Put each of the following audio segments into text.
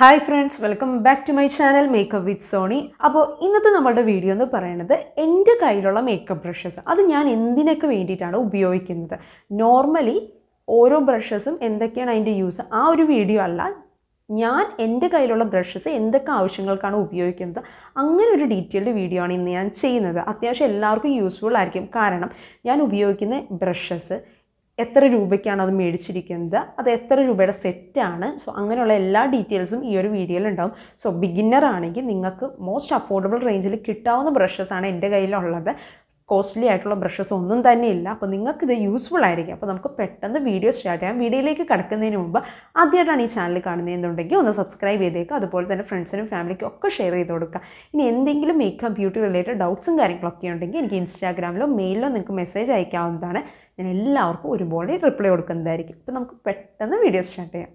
hi friends welcome back to my channel makeup with Soni അപ്പോൾ ഇന്നത്തെ നമ്മളുടെ വീഡിയോ എന്ന് പറയുന്നത് എൻ്റെ കയ്യിലുള്ള മേക്കപ്പ് ബ്രഷസ് അത് ഞാൻ എന്തിനൊക്കെ വേണ്ടിയിട്ടാണ് ഉപയോഗിക്കുന്നത് നോർമലി ഓരോ ബ്രഷസും എന്തൊക്കെയാണ് അതിൻ്റെ യൂസ് ആ ഒരു വീഡിയോ അല്ല ഞാൻ എൻ്റെ കയ്യിലുള്ള ബ്രഷസ് എന്തൊക്കെ ആവശ്യങ്ങൾക്കാണ് ഉപയോഗിക്കുന്നത് അങ്ങനെ ഒരു ഡീറ്റെയിൽഡ് വീഡിയോ ആണ് ഇന്ന് ഞാൻ ചെയ്യുന്നത് അത്യാവശ്യം എല്ലാവർക്കും യൂസ്ഫുൾ ആയിരിക്കും കാരണം ഞാൻ ഉപയോഗിക്കുന്ന ബ്രഷസ് എത്ര രൂപയ്ക്കാണ് അത് മേടിച്ചിരിക്കുന്നത് അത് എത്ര രൂപയുടെ സെറ്റാണ് സോ അങ്ങനെയുള്ള എല്ലാ ഡീറ്റെയിൽസും ഈ ഒരു വീഡിയോയിൽ ഉണ്ടാവും സോ ബിഗിന്നർ ആണെങ്കിൽ നിങ്ങൾക്ക് മോസ്റ്റ് അഫോർഡബിൾ റേഞ്ചിൽ കിട്ടാവുന്ന ബ്രഷസ് ആണ് എൻ്റെ കയ്യിലുള്ളത് കോസ്റ്റ്ലി ആയിട്ടുള്ള ബ്രഷസ് ഒന്നും തന്നെ ഇല്ല അപ്പോൾ നിങ്ങൾക്ക് ഇത് യൂസ്ഫുൾ ആയിരിക്കും അപ്പോൾ നമുക്ക് പെട്ടെന്ന് വീഡിയോ സ്റ്റാർട്ട് ചെയ്യാം വീഡിയോയിലേക്ക് കടക്കുന്നതിന് മുമ്പ് ആദ്യമായിട്ടാണ് ഈ ചാനൽ കാണുന്നതെന്നുണ്ടെങ്കിൽ ഒന്ന് സബ്സ്ക്രൈബ് ചെയ്തേക്കുക അതുപോലെ തന്നെ ഫ്രണ്ട്സിനും ഫാമിലിക്കും ഒക്കെ ഷെയർ ചെയ്ത് കൊടുക്കുക ഇനി എന്തെങ്കിലും മേക്കപ്പ് ബ്യൂട്ടി റിലേറ്റഡ് ഡൗട്ട്സും കാര്യങ്ങളൊക്കെ ഉണ്ടെങ്കിൽ എനിക്ക് ഇൻസ്റ്റാഗ്രാമിലോ മെയിലിലോ നിങ്ങൾക്ക് മെസ്സേജ് അയക്കാവുന്നതാണ് ഞാൻ എല്ലാവർക്കും ഒരുപോലെ റിപ്ലൈ കൊടുക്കുന്നതായിരിക്കും അപ്പോൾ നമുക്ക് പെട്ടെന്ന് വീഡിയോ സ്റ്റാർട്ട് ചെയ്യാം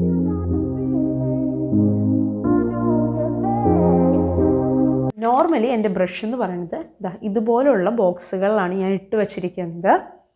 നോർമലി എൻ്റെ ബ്രഷ് എന്ന് പറയുന്നത് ഇതാ ഇതുപോലുള്ള ബോക്സുകളിലാണ് ഞാൻ ഇട്ട് വച്ചിരിക്കുന്നത്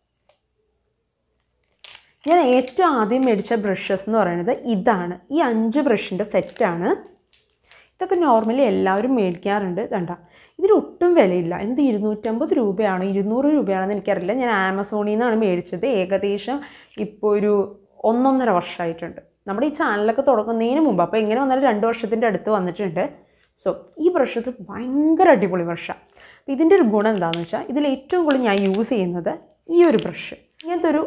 ഞാൻ ഏറ്റവും ആദ്യം മേടിച്ച ബ്രഷസ് എന്ന് പറയുന്നത് ഇതാണ് ഈ അഞ്ച് ബ്രഷിൻ്റെ സെറ്റാണ് ഇതൊക്കെ നോർമലി എല്ലാവരും മേടിക്കാറുണ്ട് കണ്ട ഇതിന് ഒട്ടും വിലയില്ല എന്ത് ഇരുന്നൂറ്റമ്പത് രൂപയാണോ ഇരുന്നൂറ് രൂപയാണെന്ന് എനിക്കറിയില്ല ഞാൻ ആമസോണിൽ നിന്നാണ് മേടിച്ചത് ഏകദേശം ഇപ്പോൾ ഒരു ഒന്നൊന്നര വർഷമായിട്ടുണ്ട് നമ്മുടെ ഈ ചാനലൊക്കെ തുടങ്ങുന്നതിന് മുമ്പ് അപ്പോൾ ഇങ്ങനെ വന്നാലും രണ്ട് വർഷത്തിൻ്റെ അടുത്ത് വന്നിട്ടുണ്ട് സോ ഈ ബ്രഷ് ഇത് ഭയങ്കര അടിപൊളി ബ്രഷാണ് അപ്പോൾ ഇതിൻ്റെ ഒരു ഗുണം എന്താണെന്ന് വെച്ചാൽ ഇതിൽ ഏറ്റവും കൂടുതൽ ഞാൻ യൂസ് ചെയ്യുന്നത് ഈ ഒരു ബ്രഷ് ഇങ്ങനത്തെ ഒരു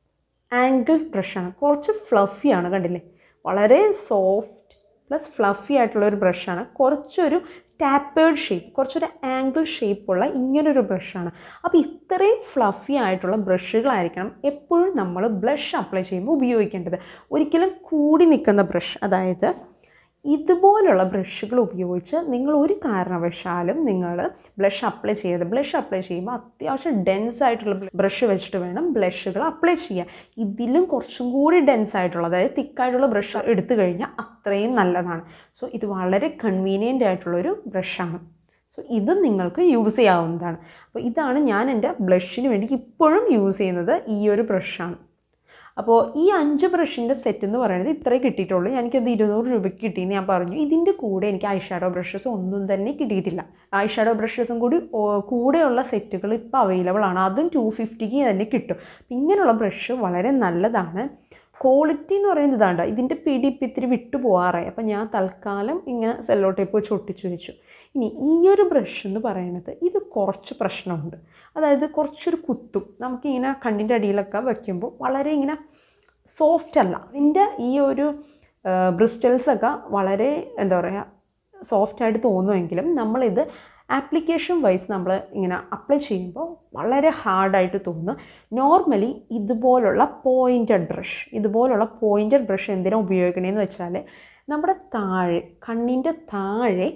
ആംഗിൾ ബ്രഷാണ് കുറച്ച് ഫ്ലഫിയാണ് കണ്ടില്ലേ വളരെ സോഫ്റ്റ് പ്ലസ് ഫ്ലഫി ആയിട്ടുള്ള ഒരു ബ്രഷാണ് കുറച്ചൊരു ടാപ്പേർഡ് ഷേപ്പ് കുറച്ചൊരു ആംഗിൾ ഷേപ്പുള്ള ഇങ്ങനൊരു ബ്രഷാണ് അപ്പോൾ ഇത്രയും ഫ്ലഫി ആയിട്ടുള്ള ബ്രഷുകളായിരിക്കണം എപ്പോഴും നമ്മൾ ബ്ലഷ് അപ്ലൈ ചെയ്യുമ്പോൾ ഉപയോഗിക്കേണ്ടത് ഒരിക്കലും കൂടി നിൽക്കുന്ന ബ്രഷ് അതായത് ഇതുപോലുള്ള ബ്രഷുകൾ ഉപയോഗിച്ച് നിങ്ങൾ ഒരു കാരണവശാലും നിങ്ങൾ ബ്ലഷ് അപ്ലൈ ചെയ്ത് ബ്ലഷ് അപ്ലൈ ചെയ്യുമ്പോൾ അത്യാവശ്യം ഡെൻസ് ആയിട്ടുള്ള ബ്രഷ് വെച്ചിട്ട് വേണം ബ്ലഷുകൾ അപ്ലൈ ചെയ്യാൻ ഇതിലും കുറച്ചും കൂടി ഡെൻസ് ആയിട്ടുള്ള അതായത് തിക്കായിട്ടുള്ള ബ്രഷ് എടുത്തു കഴിഞ്ഞാൽ അത്രയും നല്ലതാണ് സോ ഇത് വളരെ കൺവീനിയൻ്റ് ആയിട്ടുള്ളൊരു ബ്രഷാണ് സോ ഇതും നിങ്ങൾക്ക് യൂസ് ചെയ്യാവുന്നതാണ് അപ്പോൾ ഇതാണ് ഞാൻ എൻ്റെ ബ്ലഷിന് വേണ്ടി ഇപ്പോഴും യൂസ് ചെയ്യുന്നത് ഈ ഒരു ബ്രഷാണ് അപ്പോൾ ഈ അഞ്ച് ബ്രഷിൻ്റെ സെറ്റ് എന്ന് പറയുന്നത് ഇത്രേ കിട്ടിയിട്ടുള്ളൂ എനിക്കത് ഇരുന്നൂറ് രൂപയ്ക്ക് കിട്ടിയെന്ന് ഞാൻ പറഞ്ഞു ഇതിൻ്റെ കൂടെ എനിക്ക് ഐ ഷാഡോ ബ്രഷസ് ഒന്നും തന്നെ കിട്ടിയിട്ടില്ല ഐ ഷാഡോ ബ്രഷസും കൂടി കൂടെയുള്ള സെറ്റുകൾ ഇപ്പോൾ അവൈലബിൾ ആണ് അതും ടു ഫിഫ്റ്റിക്ക് തന്നെ കിട്ടും ഇങ്ങനെയുള്ള ബ്രഷ് വളരെ നല്ലതാണ് ക്വാളിറ്റി എന്ന് പറയുന്നത് ഇതാണ്ട ഇതിൻ്റെ പിടി ഇപ്പം ഇത്തിരി വിട്ടു പോകാറായി അപ്പം ഞാൻ തൽക്കാലം ഇങ്ങനെ സെല്ലോ ടേപ്പ് വെച്ച് ഒട്ടിച്ചു വെച്ചു ഇനി ഈ ഒരു ബ്രഷ് എന്ന് പറയുന്നത് ഇത് കുറച്ച് പ്രശ്നമുണ്ട് അതായത് കുറച്ചൊരു കുത്തും നമുക്കിങ്ങനെ കണ്ണിൻ്റെ അടിയിലൊക്കെ വയ്ക്കുമ്പോൾ വളരെ ഇങ്ങനെ സോഫ്റ്റ് അല്ല ഇതിൻ്റെ ഈ ഒരു ബ്രിസ്റ്റൽസൊക്കെ വളരെ എന്താ പറയുക സോഫ്റ്റായിട്ട് തോന്നുമെങ്കിലും നമ്മളിത് ആപ്ലിക്കേഷൻ വൈസ് നമ്മൾ ഇങ്ങനെ അപ്ലൈ ചെയ്യുമ്പോൾ വളരെ ഹാർഡായിട്ട് തോന്നും നോർമലി ഇതുപോലുള്ള പോയിൻറ്റഡ് ബ്രഷ് ഇതുപോലുള്ള പോയിൻറ്റഡ് ബ്രഷ് എന്തിനാണ് ഉപയോഗിക്കണതെന്ന് വെച്ചാൽ നമ്മുടെ താഴെ കണ്ണിൻ്റെ താഴെ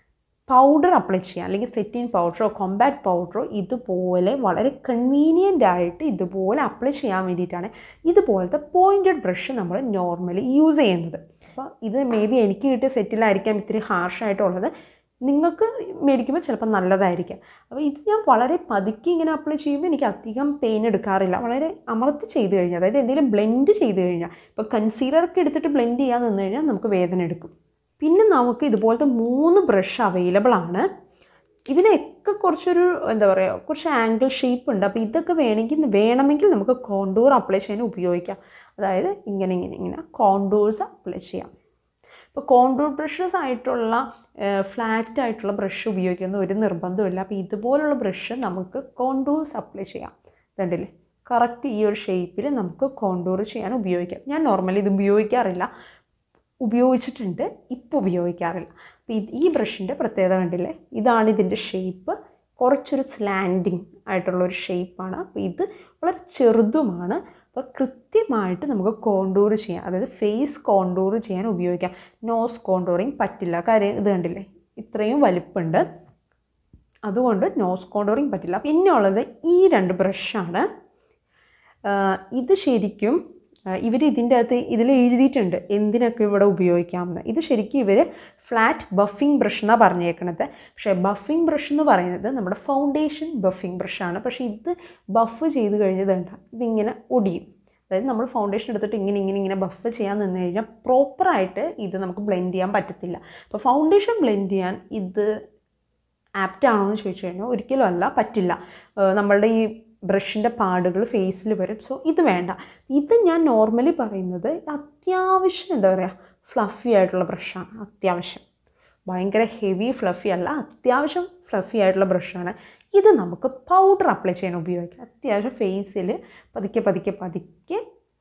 പൗഡർ അപ്ലൈ ചെയ്യാം അല്ലെങ്കിൽ സെറ്റിൻ പൗഡറോ കോമ്പാക്ട് പൗഡറോ ഇതുപോലെ വളരെ കൺവീനിയൻ്റ് ആയിട്ട് ഇതുപോലെ അപ്ലൈ ചെയ്യാൻ വേണ്ടിയിട്ടാണ് ഇതുപോലത്തെ പോയിൻറ്റഡ് ബ്രഷ് നമ്മൾ നോർമലി യൂസ് ചെയ്യുന്നത് അപ്പോൾ ഇത് മേ ബി എനിക്ക് കിട്ടിയ സെറ്റിലായിരിക്കാം ഇത്തിരി ഹാർഷായിട്ടുള്ളത് നിങ്ങൾക്ക് മേടിക്കുമ്പോൾ ചിലപ്പോൾ നല്ലതായിരിക്കാം അപ്പോൾ ഇത് ഞാൻ വളരെ പതുക്കി ഇങ്ങനെ അപ്ലൈ ചെയ്യുമ്പോൾ എനിക്ക് അധികം പെയിൻ എടുക്കാറില്ല വളരെ അമർത്തി ചെയ്ത് കഴിഞ്ഞാൽ അതായത് എന്തെങ്കിലും ബ്ലെൻഡ് ചെയ്ത് കഴിഞ്ഞാൽ ഇപ്പോൾ കൺസീലറൊക്കെ എടുത്തിട്ട് ബ്ലെൻഡ് ചെയ്യാൻ നിന്ന് കഴിഞ്ഞാൽ നമുക്ക് വേദന എടുക്കും പിന്നെ നമുക്ക് ഇതുപോലത്തെ മൂന്ന് ബ്രഷ് അവൈലബിൾ ആണ് ഇതിനൊക്കെ കുറച്ചൊരു എന്താ പറയുക കുറച്ച് ആംഗിൾ ഷേപ്പ് ഉണ്ട് അപ്പോൾ ഇതൊക്കെ വേണമെങ്കിൽ വേണമെങ്കിൽ നമുക്ക് കോണ്ടൂർ അപ്ലൈ ചെയ്യാൻ ഉപയോഗിക്കാം അതായത് ഇങ്ങനെ ഇങ്ങനെ ഇങ്ങനെ കോണ്ടൂർസ് അപ്ലൈ ചെയ്യാം ഇപ്പോൾ കോണ്ടൂർ ബ്രഷസ് ആയിട്ടുള്ള ഫ്ലാറ്റ് ആയിട്ടുള്ള ബ്രഷ് ഉപയോഗിക്കുന്ന ഒരു നിർബന്ധമില്ല അപ്പോൾ ഇതുപോലുള്ള ബ്രഷ് നമുക്ക് കോണ്ടൂർസ് അപ്ലൈ ചെയ്യാം ഇതുണ്ടല്ലേ കറക്റ്റ് ഈ ഒരു ഷേപ്പിൽ നമുക്ക് കോണ്ടൂർ ചെയ്യാൻ ഉപയോഗിക്കാം ഞാൻ നോർമലി ഇത് ഉപയോഗിക്കാറില്ല ഉപയോഗിച്ചിട്ടുണ്ട് ഇപ്പോൾ ഉപയോഗിക്കാറില്ല അപ്പോൾ ഇത് ഈ ബ്രഷിൻ്റെ പ്രത്യേകത കണ്ടില്ലേ ഇതാണ് ഇതിൻ്റെ ഷേപ്പ് കുറച്ചൊരു സ്ലാൻഡിങ് ആയിട്ടുള്ള ഒരു ഷേപ്പാണ് അപ്പോൾ ഇത് വളരെ ചെറുതുമാണ് അപ്പോൾ കൃത്യമായിട്ട് നമുക്ക് കോണ്ടൂർ ചെയ്യാം അതായത് ഫേസ് കോണ്ടൂർ ചെയ്യാൻ ഉപയോഗിക്കാം നോസ് കോണ്ടൂറിങ് പറ്റില്ല കാര്യം ഇത് കണ്ടില്ലേ ഇത്രയും വലിപ്പമുണ്ട് അതുകൊണ്ട് നോസ് കോണ്ടൂറിങ് പറ്റില്ല പിന്നെ ഉള്ളത് ഈ രണ്ട് ബ്രഷാണ് ഇത് ശരിക്കും ഇവർ ഇതിൻ്റെ അകത്ത് ഇതിൽ എഴുതിയിട്ടുണ്ട് എന്തിനൊക്കെ ഇവിടെ ഉപയോഗിക്കാമെന്ന് ഇത് ശരിക്കും ഇവർ ഫ്ലാറ്റ് ബഫിംഗ് ബ്രഷ് എന്നാണ് പറഞ്ഞേക്കണത് പക്ഷേ ബഫിംഗ് ബ്രഷ് എന്ന് പറയുന്നത് നമ്മുടെ ഫൗണ്ടേഷൻ ബഫിംഗ് ബ്രഷാണ് പക്ഷേ ഇത് ബഫ് ചെയ്ത് കഴിഞ്ഞത് കണ്ട ഇതിങ്ങനെ ഒടിയും അതായത് നമ്മൾ ഫൗണ്ടേഷൻ എടുത്തിട്ട് ഇങ്ങനെ ഇങ്ങനെ ഇങ്ങനെ ബഫ് ചെയ്യാൻ നിന്ന് കഴിഞ്ഞാൽ പ്രോപ്പറായിട്ട് ഇത് നമുക്ക് ബ്ലെൻഡ് ചെയ്യാൻ പറ്റത്തില്ല അപ്പോൾ ഫൗണ്ടേഷൻ ബ്ലെൻഡ് ചെയ്യാൻ ഇത് ആപ്റ്റ് ആണോ എന്ന് ചോദിച്ചു കഴിഞ്ഞാൽ ഒരിക്കലും അല്ല പറ്റില്ല ഏഹ് നമ്മളുടെ ഈ ബ്രഷിൻ്റെ പാടുകൾ ഫേസിൽ വരും സോ ഇത് വേണ്ട ഇത് ഞാൻ നോർമലി പറയുന്നത് അത്യാവശ്യം എന്താ പറയുക ഫ്ലഫി ആയിട്ടുള്ള ബ്രഷാണ് അത്യാവശ്യം ഭയങ്കര ഹെവി ഫ്ലഫി അല്ല അത്യാവശ്യം ഫ്ലഫി ആയിട്ടുള്ള ബ്രഷാണ് ഇത് നമുക്ക് പൗഡർ അപ്ലൈ ചെയ്യാൻ ഉപയോഗിക്കാം അത്യാവശ്യം ഫേസിൽ പതുക്കെ പതുക്കെ പതുക്കെ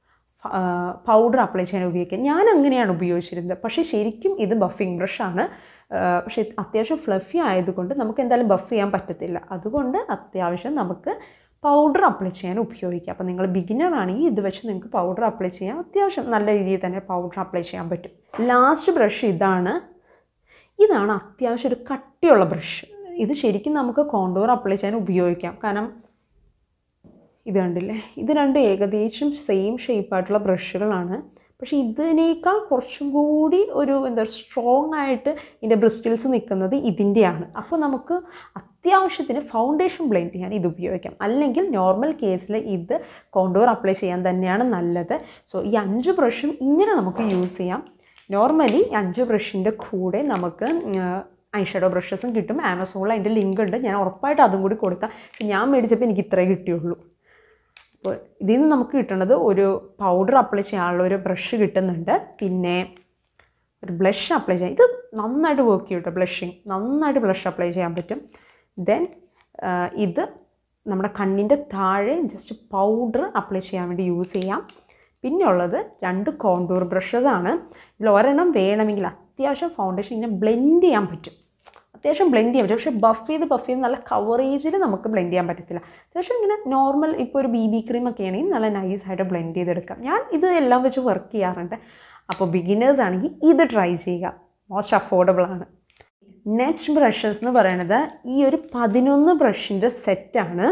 പൗഡർ അപ്ലൈ ചെയ്യാൻ ഉപയോഗിക്കുക ഞാൻ അങ്ങനെയാണ് ഉപയോഗിച്ചിരുന്നത് പക്ഷേ ശരിക്കും ഇത് ബഫിംഗ് ബ്രഷാണ് പക്ഷേ അത്യാവശ്യം ഫ്ലഫി ആയതുകൊണ്ട് നമുക്ക് എന്തായാലും ബഫ് ചെയ്യാൻ പറ്റത്തില്ല അതുകൊണ്ട് അത്യാവശ്യം നമുക്ക് പൗഡർ അപ്ലൈ ചെയ്യാൻ ഉപയോഗിക്കാം അപ്പോൾ നിങ്ങൾ ബിഗിനർ ആണെങ്കിൽ ഇത് വെച്ച് നിങ്ങൾക്ക് പൗഡർ അപ്ലൈ ചെയ്യാം അത്യാവശ്യം നല്ല രീതിയിൽ തന്നെ പൗഡർ അപ്ലൈ ചെയ്യാൻ പറ്റും ലാസ്റ്റ് ബ്രഷ് ഇതാണ് ഇതാണ് അത്യാവശ്യം ഒരു കട്ടിയുള്ള ബ്രഷ് ഇത് ശരിക്കും നമുക്ക് കോണ്ടൂർ അപ്ലൈ ചെയ്യാൻ ഉപയോഗിക്കാം കാരണം ഇത് കണ്ടില്ലേ ഇത് രണ്ടും ഏകദേശം സെയിം ഷേപ്പായിട്ടുള്ള ബ്രഷുകളാണ് പക്ഷേ ഇതിനേക്കാൾ കുറച്ചും കൂടി ഒരു എന്താ സ്ട്രോങ് ആയിട്ട് ഇതിൻ്റെ ബ്രിസ്റ്റിൽസ് നിൽക്കുന്നത് ഇതിൻ്റെയാണ് അപ്പോൾ നമുക്ക് അത്യാവശ്യത്തിന് ഫൗണ്ടേഷൻ ബ്ലെൻഡ് ചെയ്യാൻ ഇത് ഉപയോഗിക്കാം അല്ലെങ്കിൽ നോർമൽ കേസിൽ ഇത് കോണ്ടൂർ അപ്ലൈ ചെയ്യാൻ തന്നെയാണ് നല്ലത് സോ ഈ അഞ്ച് ബ്രഷും ഇങ്ങനെ നമുക്ക് യൂസ് ചെയ്യാം നോർമലി അഞ്ച് ബ്രഷിൻ്റെ കൂടെ നമുക്ക് ഐഷാഡോ ബ്രഷസും കിട്ടും ആമസോണിൽ അതിൻ്റെ ലിങ്ക് ഉണ്ട് ഞാൻ ഉറപ്പായിട്ട് അതും കൂടി കൊടുക്കാം പക്ഷെ ഞാൻ മേടിച്ചപ്പോൾ എനിക്ക് ഇത്രേ കിട്ടിയുള്ളൂ അപ്പോൾ ഇതിൽ നിന്ന് നമുക്ക് കിട്ടുന്നത് ഒരു പൗഡർ അപ്ലൈ ചെയ്യാനുള്ള ഒരു ബ്രഷ് കിട്ടുന്നുണ്ട് പിന്നെ ഒരു ബ്ലഷ് അപ്ലൈ ചെയ്യാം ഇത് നന്നായിട്ട് വർക്ക് ചെയ്യും കേട്ടോ ബ്ലഷിങ് നന്നായിട്ട് ബ്ലഷ് അപ്ലൈ ചെയ്യാൻ പറ്റും ദെൻ ഇത് നമ്മുടെ കണ്ണിൻ്റെ താഴെ ജസ്റ്റ് പൗഡർ അപ്ലൈ ചെയ്യാൻ വേണ്ടി യൂസ് ചെയ്യാം പിന്നെ ഉള്ളത് രണ്ട് കോണ്ടൂർ ബ്രഷസ് ആണ് ഇതിൽ ഒരെണ്ണം വേണമെങ്കിൽ അത്യാവശ്യം ഫൗണ്ടേഷൻ ഇങ്ങനെ ബ്ലെൻഡ് ചെയ്യാൻ പറ്റും അത്യാവശ്യം ബ്ലെൻഡ് ചെയ്യാൻ പറ്റും പക്ഷേ ബഫ് ചെയ്ത് ബഫ് ചെയ്ത് നല്ല കവറേജിൽ നമുക്ക് ബ്ലെൻഡ് ചെയ്യാൻ പറ്റത്തില്ല അത്യാവശ്യം ഇങ്ങനെ നോർമൽ ഇപ്പോൾ ഒരു ബി ബി ക്രീം ഒക്കെ ആണെങ്കിൽ നല്ല നൈസായിട്ട് ബ്ലെൻഡ് ചെയ്തെടുക്കാം ഞാൻ ഇത് എല്ലാം വെച്ച് വർക്ക് ചെയ്യാറുണ്ട് അപ്പോൾ ബിഗിനേഴ്സ് ആണെങ്കിൽ ഇത് ട്രൈ ചെയ്യുക മോസ്റ്റ് അഫോർഡബിൾ ആണ് നെക്സ്റ്റ് ബ്രഷസ് എന്ന് പറയുന്നത് ഈ ഒരു പതിനൊന്ന് ബ്രഷിൻ്റെ സെറ്റാണ്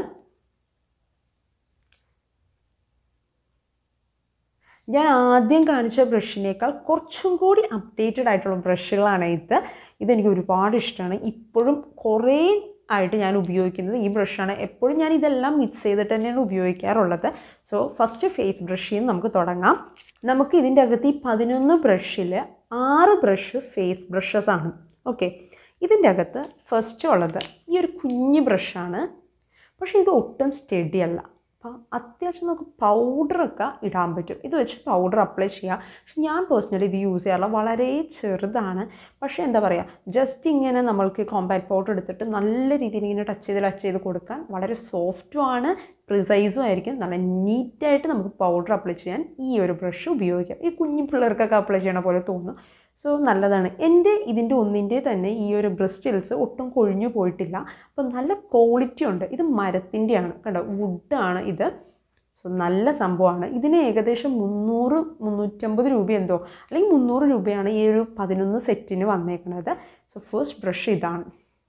ഞാൻ ആദ്യം കാണിച്ച ബ്രഷിനേക്കാൾ കുറച്ചും കൂടി അപ്ഡേറ്റഡ് ആയിട്ടുള്ള ബ്രഷുകളാണ് ഇത് ഇതെനിക്ക് ഒരുപാട് ഇഷ്ടമാണ് ഇപ്പോഴും കുറേ ആയിട്ട് ഞാൻ ഉപയോഗിക്കുന്നത് ഈ ബ്രഷാണ് എപ്പോഴും ഞാൻ ഇതെല്ലാം മിക്സ് ചെയ്തിട്ട് തന്നെയാണ് ഉപയോഗിക്കാറുള്ളത് സോ ഫസ്റ്റ് ഫേസ് ബ്രഷിൽ നിന്ന് നമുക്ക് തുടങ്ങാം നമുക്ക് ഇതിൻ്റെ അകത്ത് ഈ പതിനൊന്ന് ബ്രഷിൽ ആറ് ബ്രഷ് ഫേസ് ബ്രഷസ് ആണ് ഓക്കെ ഇതിൻ്റെ അകത്ത് ഫസ്റ്റ് ഉള്ളത് ഈ ഒരു കുഞ്ഞ് ബ്രഷാണ് പക്ഷേ ഇത് ഒട്ടും സ്റ്റഡി അല്ല അപ്പോൾ അത്യാവശ്യം നമുക്ക് പൗഡറൊക്കെ ഇടാൻ പറ്റും ഇത് വെച്ച് പൗഡർ അപ്ലൈ ചെയ്യുക പക്ഷെ ഞാൻ പേഴ്സണലി ഇത് യൂസ് ചെയ്യാറില്ല വളരെ ചെറുതാണ് പക്ഷേ എന്താ പറയുക ജസ്റ്റ് ഇങ്ങനെ നമ്മൾക്ക് കോമ്പാക്ട് പൗഡർ എടുത്തിട്ട് നല്ല രീതിയിൽ ഇങ്ങനെ ടച്ച് ചെയ്ത് ടച്ച് ചെയ്ത് കൊടുക്കാൻ വളരെ സോഫ്റ്റും ആണ് പ്രിസൈസും ആയിരിക്കും നല്ല നീറ്റായിട്ട് നമുക്ക് പൗഡർ അപ്ലൈ ചെയ്യാൻ ഈ ഒരു ബ്രഷ് ഉപയോഗിക്കാം ഈ കുഞ്ഞു പിള്ളേർക്കൊക്കെ അപ്ലൈ ചെയ്യണ പോലെ തോന്നും സോ നല്ലതാണ് എൻ്റെ ഇതിൻ്റെ ഒന്നിൻ്റെ തന്നെ ഈ ഒരു ബ്രസ്റ്റിൽസ് ഒട്ടും കൊഴിഞ്ഞു പോയിട്ടില്ല അപ്പം നല്ല ക്വാളിറ്റി ഉണ്ട് ഇത് മരത്തിൻ്റെയാണ് കണ്ടോ വുഡാണ് ഇത് സോ നല്ല സംഭവമാണ് ഇതിന് ഏകദേശം മുന്നൂറ് മുന്നൂറ്റമ്പത് രൂപ എന്തോ അല്ലെങ്കിൽ മുന്നൂറ് രൂപയാണ് ഈ ഒരു പതിനൊന്ന് സെറ്റിന് വന്നേക്കുന്നത് സോ ഫസ്റ്റ് ബ്രഷ് ഇതാണ്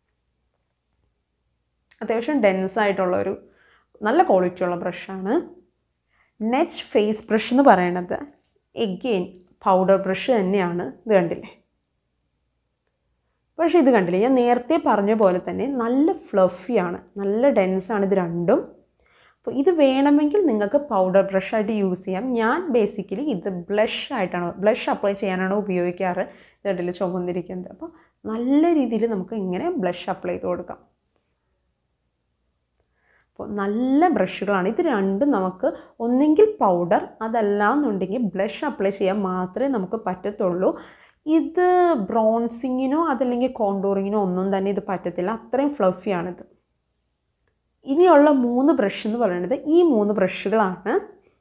അത്യാവശ്യം ഡെൻസ് ആയിട്ടുള്ള ഒരു നല്ല ക്വാളിറ്റി ഉള്ള ബ്രഷാണ് നെക്സ്റ്റ് ഫേസ് ബ്രഷ് എന്ന് പറയണത് എഗെയിൻ പൗഡർ ബ്രഷ് തന്നെയാണ് ഇത് കണ്ടില്ലേ പക്ഷേ ഇത് കണ്ടില്ലേ ഞാൻ നേരത്തെ പറഞ്ഞ പോലെ തന്നെ നല്ല ഫ്ലഫിയാണ് നല്ല ഡെൻസാണ് ഇത് രണ്ടും അപ്പോൾ ഇത് വേണമെങ്കിൽ നിങ്ങൾക്ക് പൗഡർ ബ്രഷായിട്ട് യൂസ് ചെയ്യാം ഞാൻ ബേസിക്കലി ഇത് ബ്ലഷ് ആയിട്ടാണ് ബ്ലഷ് അപ്ലൈ ചെയ്യാനാണ് ഉപയോഗിക്കാറ് ഇത് കണ്ടില്ലേ ചുമന്നിരിക്കുന്നത് അപ്പോൾ നല്ല രീതിയിൽ നമുക്ക് ഇങ്ങനെ ബ്ലഷ് അപ്ലൈ ചെയ്ത് കൊടുക്കാം അപ്പോൾ നല്ല ബ്രഷുകളാണ് ഇത് രണ്ടും നമുക്ക് ഒന്നെങ്കിൽ പൗഡർ അതല്ല എന്നുണ്ടെങ്കിൽ ബ്ലഷ് അപ്ലൈ ചെയ്യാൻ മാത്രമേ നമുക്ക് പറ്റത്തുള്ളൂ ഇത് ബ്രോൺസിങ്ങിനോ അതല്ലെങ്കിൽ കോണ്ടൂറിങ്ങിനോ ഒന്നും തന്നെ ഇത് പറ്റത്തില്ല അത്രയും ഫ്ലഫിയാണിത് ഇനിയുള്ള മൂന്ന് ബ്രഷ് എന്ന് പറയുന്നത് ഈ മൂന്ന് ബ്രഷുകളാണ്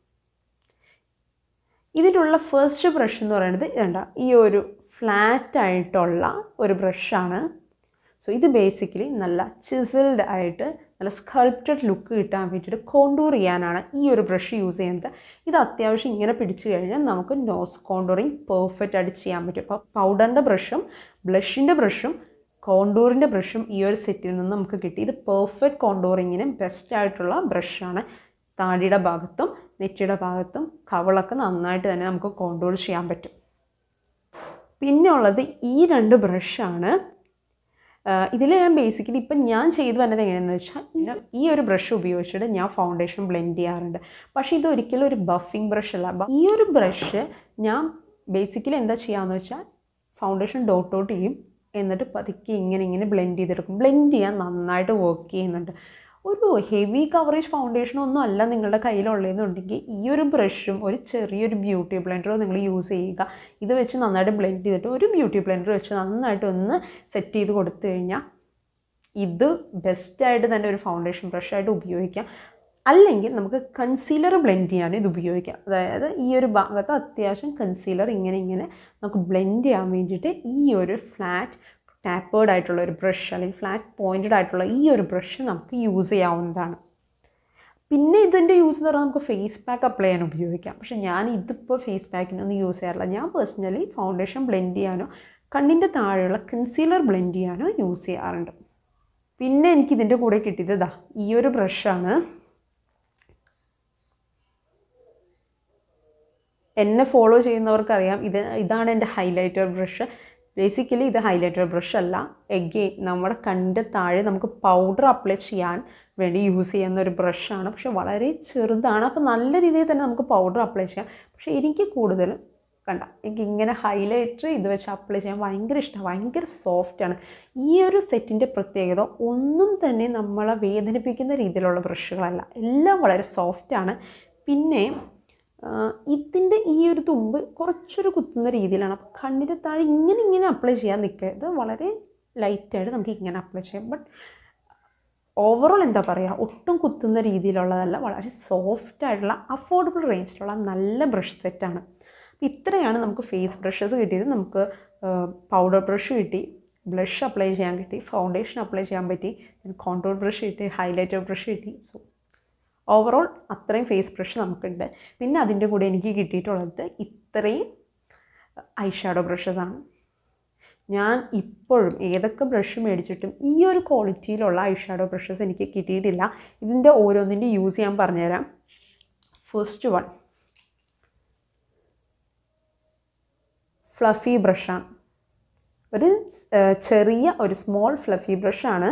ഇതിനുള്ള ഫസ്റ്റ് ബ്രഷ് എന്ന് പറയുന്നത് ഇതണ്ട ഈ ഒരു ഫ്ലാറ്റ് ആയിട്ടുള്ള ഒരു ബ്രഷാണ് സോ ഇത് ബേസിക്കലി നല്ല ചിസിൽഡ് ആയിട്ട് നല്ല സ്കൾപ്റ്റഡ് ലുക്ക് കിട്ടാൻ വേണ്ടിയിട്ട് കോണ്ടൂർ ചെയ്യാനാണ് ഈ ഒരു ബ്രഷ് യൂസ് ചെയ്യുന്നത് ഇത് അത്യാവശ്യം ഇങ്ങനെ പിടിച്ചു കഴിഞ്ഞാൽ നമുക്ക് നോസ് കോണ്ടൂറിങ് പെർഫെക്റ്റ് ആയിട്ട് ചെയ്യാൻ പറ്റും അപ്പോൾ പൗഡറിൻ്റെ ബ്രഷും ബ്ലഷിൻ്റെ ബ്രഷും കോണ്ടൂറിൻ്റെ ബ്രഷും ഈ ഒരു സെറ്റിൽ നിന്ന് നമുക്ക് കിട്ടി ഇത് പെർഫെക്റ്റ് കോണ്ടൂറിങ്ങിന് ബെസ്റ്റ് ആയിട്ടുള്ള ബ്രഷാണ് താടിയുടെ ഭാഗത്തും നെറ്റിയുടെ ഭാഗത്തും കവളൊക്കെ നന്നായിട്ട് തന്നെ നമുക്ക് കോണ്ടൂർ ചെയ്യാൻ പറ്റും പിന്നെ ഉള്ളത് ഈ രണ്ട് ബ്രഷാണ് ഇതിൽ ഞാൻ ബേസിക്കലി ഇപ്പം ഞാൻ ചെയ്തു വന്നത് എങ്ങനെയാണെന്ന് വെച്ചാൽ ഇത് ഈ ഒരു ബ്രഷ് ഉപയോഗിച്ചിട്ട് ഞാൻ ഫൗണ്ടേഷൻ ബ്ലെൻഡ് ചെയ്യാറുണ്ട് പക്ഷേ ഇത് ഒരിക്കലും ഒരു ബഫിംഗ് ബ്രഷ് അല്ല ബ- ഈ ഒരു ബ്രഷ് ഞാൻ ബേസിക്കലി എന്താ ചെയ്യാന്ന് വെച്ചാൽ ഫൗണ്ടേഷൻ ഡോട്ട് ഔട്ട് ചെയ്യും എന്നിട്ട് പതുക്കെ ഇങ്ങനെ ഇങ്ങനെ ബ്ലെൻഡ് ചെയ്തെടുക്കും ബ്ലെൻഡ് ചെയ്യാൻ നന്നായിട്ട് വർക്ക് ചെയ്യുന്നുണ്ട് ഒരു ഹെവി കവറേജ് ഫൗണ്ടേഷൻ ഒന്നും അല്ല നിങ്ങളുടെ കയ്യിലുള്ളതെന്നുണ്ടെങ്കിൽ ഈ ഒരു ബ്രഷും ഒരു ചെറിയൊരു ബ്യൂട്ടി ബ്ലെൻഡറോ നിങ്ങൾ യൂസ് ചെയ്യുക ഇത് വെച്ച് നന്നായിട്ട് ബ്ലെൻഡ് ചെയ്തിട്ട് ഒരു ബ്യൂട്ടി ബ്ലെൻഡർ വെച്ച് നന്നായിട്ട് ഒന്ന് സെറ്റ് ചെയ്ത് കൊടുത്തു കഴിഞ്ഞാൽ ഇത് ബെസ്റ്റായിട്ട് തന്നെ ഒരു ഫൗണ്ടേഷൻ ബ്രഷായിട്ട് ഉപയോഗിക്കാം അല്ലെങ്കിൽ നമുക്ക് കൺസീലർ ബ്ലെൻഡ് ചെയ്യാൻ ഇത് ഉപയോഗിക്കാം അതായത് ഈ ഒരു ഭാഗത്ത് അത്യാവശ്യം കൺസീലർ ഇങ്ങനെ ഇങ്ങനെ നമുക്ക് ബ്ലെൻഡ് ചെയ്യാൻ വേണ്ടിയിട്ട് ഈ ഒരു ഫ്ലാറ്റ് ടാപ്പേർഡ് ആയിട്ടുള്ള ഒരു ബ്രഷ് അല്ലെങ്കിൽ ഫ്ലാറ്റ് പോയിൻറ്റഡ് ആയിട്ടുള്ള ഈ ഒരു ബ്രഷ് നമുക്ക് യൂസ് ചെയ്യാവുന്നതാണ് പിന്നെ ഇതിൻ്റെ യൂസ് എന്ന് പറഞ്ഞാൽ നമുക്ക് ഫേസ് പാക്ക് അപ്ലൈ ചെയ്യാൻ ഉപയോഗിക്കാം പക്ഷേ ഞാൻ ഇതിപ്പോൾ ഫേസ് പാക്കിനൊന്നും യൂസ് ചെയ്യാറില്ല ഞാൻ പേഴ്സണലി ഫൗണ്ടേഷൻ ബ്ലെൻഡ് ചെയ്യാനോ കണ്ണിൻ്റെ താഴെയുള്ള കൺസീലർ ബ്ലെൻഡ് ചെയ്യാനോ യൂസ് ചെയ്യാറുണ്ട് പിന്നെ എനിക്ക് ഇതിൻ്റെ കൂടെ കിട്ടിയത് ഇതാ ഈ ഒരു ബ്രഷാണ് എന്നെ ഫോളോ ചെയ്യുന്നവർക്കറിയാം ഇത് ഇതാണ് എൻ്റെ ഹൈലൈറ്റർ ബ്രഷ് ബേസിക്കലി ഇത് ഹൈലൈറ്റർ ബ്രഷ് അല്ല എഗെയിൻ നമ്മുടെ കണ്ണിൻ്റെ താഴെ നമുക്ക് പൗഡർ അപ്ലൈ ചെയ്യാൻ വേണ്ടി യൂസ് ചെയ്യുന്ന ഒരു ബ്രഷാണ് പക്ഷെ വളരെ ചെറുതാണ് അപ്പോൾ നല്ല രീതിയിൽ തന്നെ നമുക്ക് പൗഡർ അപ്ലൈ ചെയ്യാം പക്ഷേ എനിക്ക് കൂടുതലും കണ്ട എനിക്ക് ഇങ്ങനെ ഹൈലൈറ്റർ ഇത് വെച്ച് അപ്ലൈ ചെയ്യാൻ ഭയങ്കര ഇഷ്ടമാണ് ഭയങ്കര സോഫ്റ്റാണ് ഈ ഒരു സെറ്റിൻ്റെ പ്രത്യേകത ഒന്നും തന്നെ നമ്മളെ വേദനിപ്പിക്കുന്ന രീതിയിലുള്ള ബ്രഷുകളല്ല എല്ലാം വളരെ സോഫ്റ്റാണ് പിന്നെ ഇതിൻ്റെ ഈ ഒരു തുമ്പ് കുറച്ചൊരു കുത്തുന്ന രീതിയിലാണ് അപ്പോൾ കണ്ണിൻ്റെ താഴെ ഇങ്ങനെ ഇങ്ങനെ അപ്ലൈ ചെയ്യാൻ നിൽക്കരുത് വളരെ ലൈറ്റായിട്ട് നമുക്ക് ഇങ്ങനെ അപ്ലൈ ചെയ്യാം ബട്ട് ഓവറോൾ എന്താ പറയുക ഒട്ടും കുത്തുന്ന രീതിയിലുള്ളതല്ല വളരെ സോഫ്റ്റ് ആയിട്ടുള്ള അഫോർഡബിൾ റേഞ്ചിലുള്ള നല്ല ബ്രഷ് സെറ്റാണ് അപ്പോൾ ഇത്രയാണ് നമുക്ക് ഫേസ് ബ്രഷസ് കിട്ടിയത് നമുക്ക് പൗഡർ ബ്രഷ് കിട്ടി ബ്ലഷ് അപ്ലൈ ചെയ്യാൻ കിട്ടി ഫൗണ്ടേഷൻ അപ്ലൈ ചെയ്യാൻ പറ്റി കോൺട്രോൾ ബ്രഷ് കിട്ടി ഹൈലൈറ്റർ ബ്രഷ് കിട്ടി സോ ഓവറോൾ അത്രയും ഫേസ് ബ്രഷ് നമുക്കുണ്ട് പിന്നെ അതിൻ്റെ കൂടെ എനിക്ക് കിട്ടിയിട്ടുള്ളത് ഇത്രയും ഐ ഷാഡോ ബ്രഷസ് ആണ് ഞാൻ ഇപ്പോഴും ഏതൊക്കെ ബ്രഷ് മേടിച്ചിട്ടും ഈ ഒരു ക്വാളിറ്റിയിലുള്ള ഐ ഷാഡോ ബ്രഷസ് എനിക്ക് കിട്ടിയിട്ടില്ല ഇതിൻ്റെ ഓരോന്നിൻ്റെ യൂസ് ഞാൻ പറഞ്ഞുതരാം ഫസ്റ്റ് വൺ ഫ്ലഫി ബ്രഷാണ് ഒരു ഏഹ്, ചെറിയ ഒരു സ്മോൾ ഫ്ലഫി ബ്രഷാണ്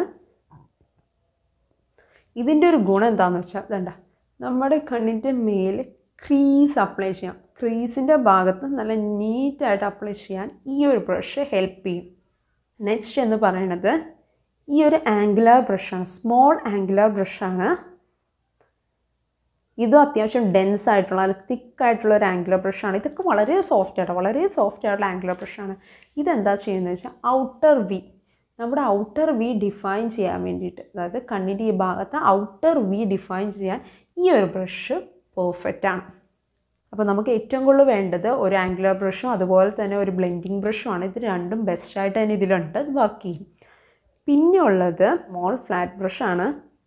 ഇതിൻ്റെ ഒരു ഗുണം എന്താണെന്ന് വെച്ചാൽ വേണ്ട നമ്മുടെ കണ്ണിൻ്റെ മേലെ ക്രീസ് അപ്ലൈ ചെയ്യാം ക്രീസിൻ്റെ ഭാഗത്ത് നല്ല നീറ്റായിട്ട് അപ്ലൈ ചെയ്യാൻ ഈ ഒരു ബ്രഷ് ഹെൽപ്പ് ചെയ്യും നെക്സ്റ്റ് എന്ന് പറയുന്നത് ഈ ഒരു ആംഗുലാർ ബ്രഷാണ് സ്മോൾ ആംഗുലാർ ബ്രഷാണ് ഇതും അത്യാവശ്യം ഡെൻസ് ആയിട്ടുള്ള നല്ല തിക്കായിട്ടുള്ള ഒരു ആംഗുലർ ബ്രഷാണ് ഇതൊക്കെ വളരെ സോഫ്റ്റ് ആയിട്ട് വളരെ സോഫ്റ്റ് ആയിട്ടുള്ള ആംഗുലർ ബ്രഷാണ് ഇതെന്താ ചെയ്യുന്നത് വെച്ചാൽ ഔട്ടർ വി നമ്മുടെ ഔട്ടർ വി ഡിഫൈൻ ചെയ്യാൻ വേണ്ടിയിട്ട് അതായത് കണ്ണിൻ്റെ ഈ ഭാഗത്ത് ഔട്ടർ വി ഡിഫൈൻ ചെയ്യാൻ ഈ ഒരു ബ്രഷ് പെർഫെക്റ്റ് ആണ് അപ്പോൾ നമുക്ക് ഏറ്റവും കൂടുതൽ വേണ്ടത് ഒരു ആംഗുലർ ബ്രഷും അതുപോലെ തന്നെ ഒരു ബ്ലെൻഡിങ് ബ്രഷുമാണ് ഇത് രണ്ടും ബെസ്റ്റായിട്ട് തന്നെ ഇതിലുണ്ട് ഇത് വർക്ക് ചെയ്യും പിന്നെ ഉള്ളത് മോൾ ഫ്ലാറ്റ് ബ്രഷാണ്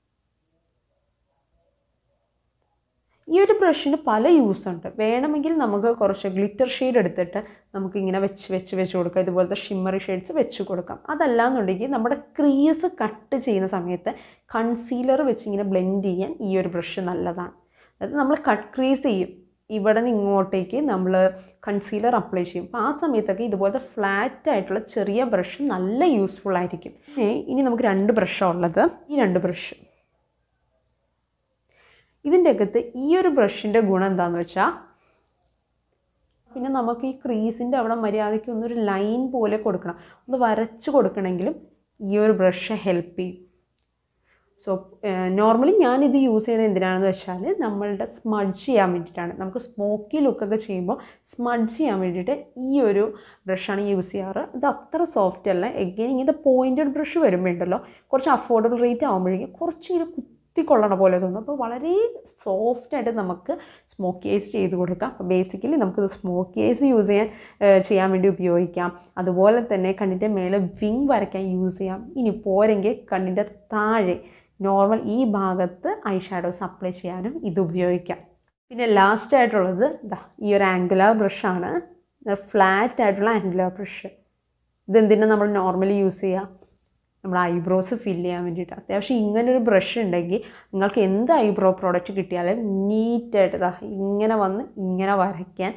ഈ ഒരു ബ്രഷിന് പല യൂസ് ഉണ്ട് വേണമെങ്കിൽ നമുക്ക് കുറച്ച് ഗ്ലിറ്റർ ഷെയ്ഡ് എടുത്തിട്ട് നമുക്ക് ഇങ്ങനെ വെച്ച് വെച്ച് വെച്ച് കൊടുക്കാം ഇതുപോലത്തെ ഷിമ്മറി ഷെയ്ഡ്സ് വെച്ച് കൊടുക്കാം അതല്ലാന്നുണ്ടെങ്കിൽ നമ്മുടെ ക്രീസ് കട്ട് ചെയ്യുന്ന സമയത്ത് കൺസീലർ വെച്ച് ഇങ്ങനെ ബ്ലെൻഡ് ചെയ്യാൻ ഈ ഒരു ബ്രഷ് നല്ലതാണ് അതായത് നമ്മൾ കട്ട് ക്രീസ് ചെയ്യും ഇവിടെ നിന്ന് ഇങ്ങോട്ടേക്ക് നമ്മൾ കൺസീലർ അപ്ലൈ ചെയ്യും അപ്പോൾ ആ സമയത്തൊക്കെ ഇതുപോലത്തെ ഫ്ലാറ്റ് ആയിട്ടുള്ള ചെറിയ ബ്രഷ് നല്ല യൂസ്ഫുൾ ആയിരിക്കും ഏ, ഇനി നമുക്ക് രണ്ട് ബ്രഷാണ് ഉള്ളത് ഈ രണ്ട് ബ്രഷ് ഇതിൻ്റെ അകത്ത് ഈ ഒരു ബ്രഷിൻ്റെ ഗുണം എന്താണെന്ന് വെച്ചാൽ പിന്നെ നമുക്ക് ഈ ക്രീസിൻ്റെ അവിടെ മര്യാദയ്ക്ക് ഒന്നൊരു ലൈൻ പോലെ കൊടുക്കണം ഒന്ന് വരച്ച് കൊടുക്കണമെങ്കിലും ഈ ഒരു ബ്രഷ് ഹെൽപ്പ് ചെയ്യും സോ നോർമലി ഞാനിത് യൂസ് ചെയ്യുന്നത് എന്തിനാണെന്ന് വെച്ചാൽ നമ്മളുടെ സ്മഡ്ജ് ചെയ്യാൻ വേണ്ടിയിട്ടാണ് നമുക്ക് സ്മോക്കി ലുക്കൊക്കെ ചെയ്യുമ്പോൾ സ്മഡ്ജ് ചെയ്യാൻ വേണ്ടിയിട്ട് ഈ ഒരു ബ്രഷാണ് യൂസ് ചെയ്യാറ് ഇത് അത്ര സോഫ്റ്റ് അല്ല എഗെയിൻ ഇങ്ങനത്തെ പോയിൻറ്റഡ് ബ്രഷ് വരുമ്പോൾ ഉണ്ടല്ലോ കുറച്ച് അഫോർഡബിൾ റേറ്റ് ആകുമ്പോഴേക്കും കുറച്ച് ഇങ്ങനെ കുത്തിക്കൊള്ളണ പോലെ തോന്നും അപ്പോൾ വളരെ സോഫ്റ്റായിട്ട് നമുക്ക് സ്മോക്കിയൈസ് ചെയ്ത് കൊടുക്കാം അപ്പോൾ ബേസിക്കലി നമുക്കിത് സ്മോക്കിയൈസ് യൂസ് ചെയ്യാൻ ഏഹ്, ചെയ്യാൻ വേണ്ടി ഉപയോഗിക്കാം അതുപോലെ തന്നെ കണ്ണിൻ്റെ മേലെ വിങ് വരയ്ക്കാൻ യൂസ് ചെയ്യാം ഇനി പോരെങ്കിൽ കണ്ണിൻ്റെ താഴെ നോർമൽ ഈ ഭാഗത്ത് ഐ ഷാഡോസ് അപ്ലൈ ചെയ്യാനും ഇത് ഉപയോഗിക്കാം പിന്നെ ലാസ്റ്റ് ആയിട്ടുള്ളത് ഇതാ ഈ ഒരു ആംഗുലാർ ബ്രഷാണ് ഫ്ലാറ്റ് ആയിട്ടുള്ള ആംഗുലാർ ബ്രഷ് ഇതെന്തിനാണ് നമ്മൾ നോർമലി യൂസ് ചെയ്യുക നമ്മുടെ ഐബ്രോസ് ഫില്ല് ചെയ്യാൻ വേണ്ടിയിട്ട് അത്യാവശ്യം ഇങ്ങനൊരു ബ്രഷ് ഉണ്ടെങ്കിൽ നിങ്ങൾക്ക് എന്ത് ഐബ്രോ പ്രോഡക്റ്റ് കിട്ടിയാലും നീറ്റായിട്ട് ഇതാ ഇങ്ങനെ വന്ന് ഇങ്ങനെ വരയ്ക്കാൻ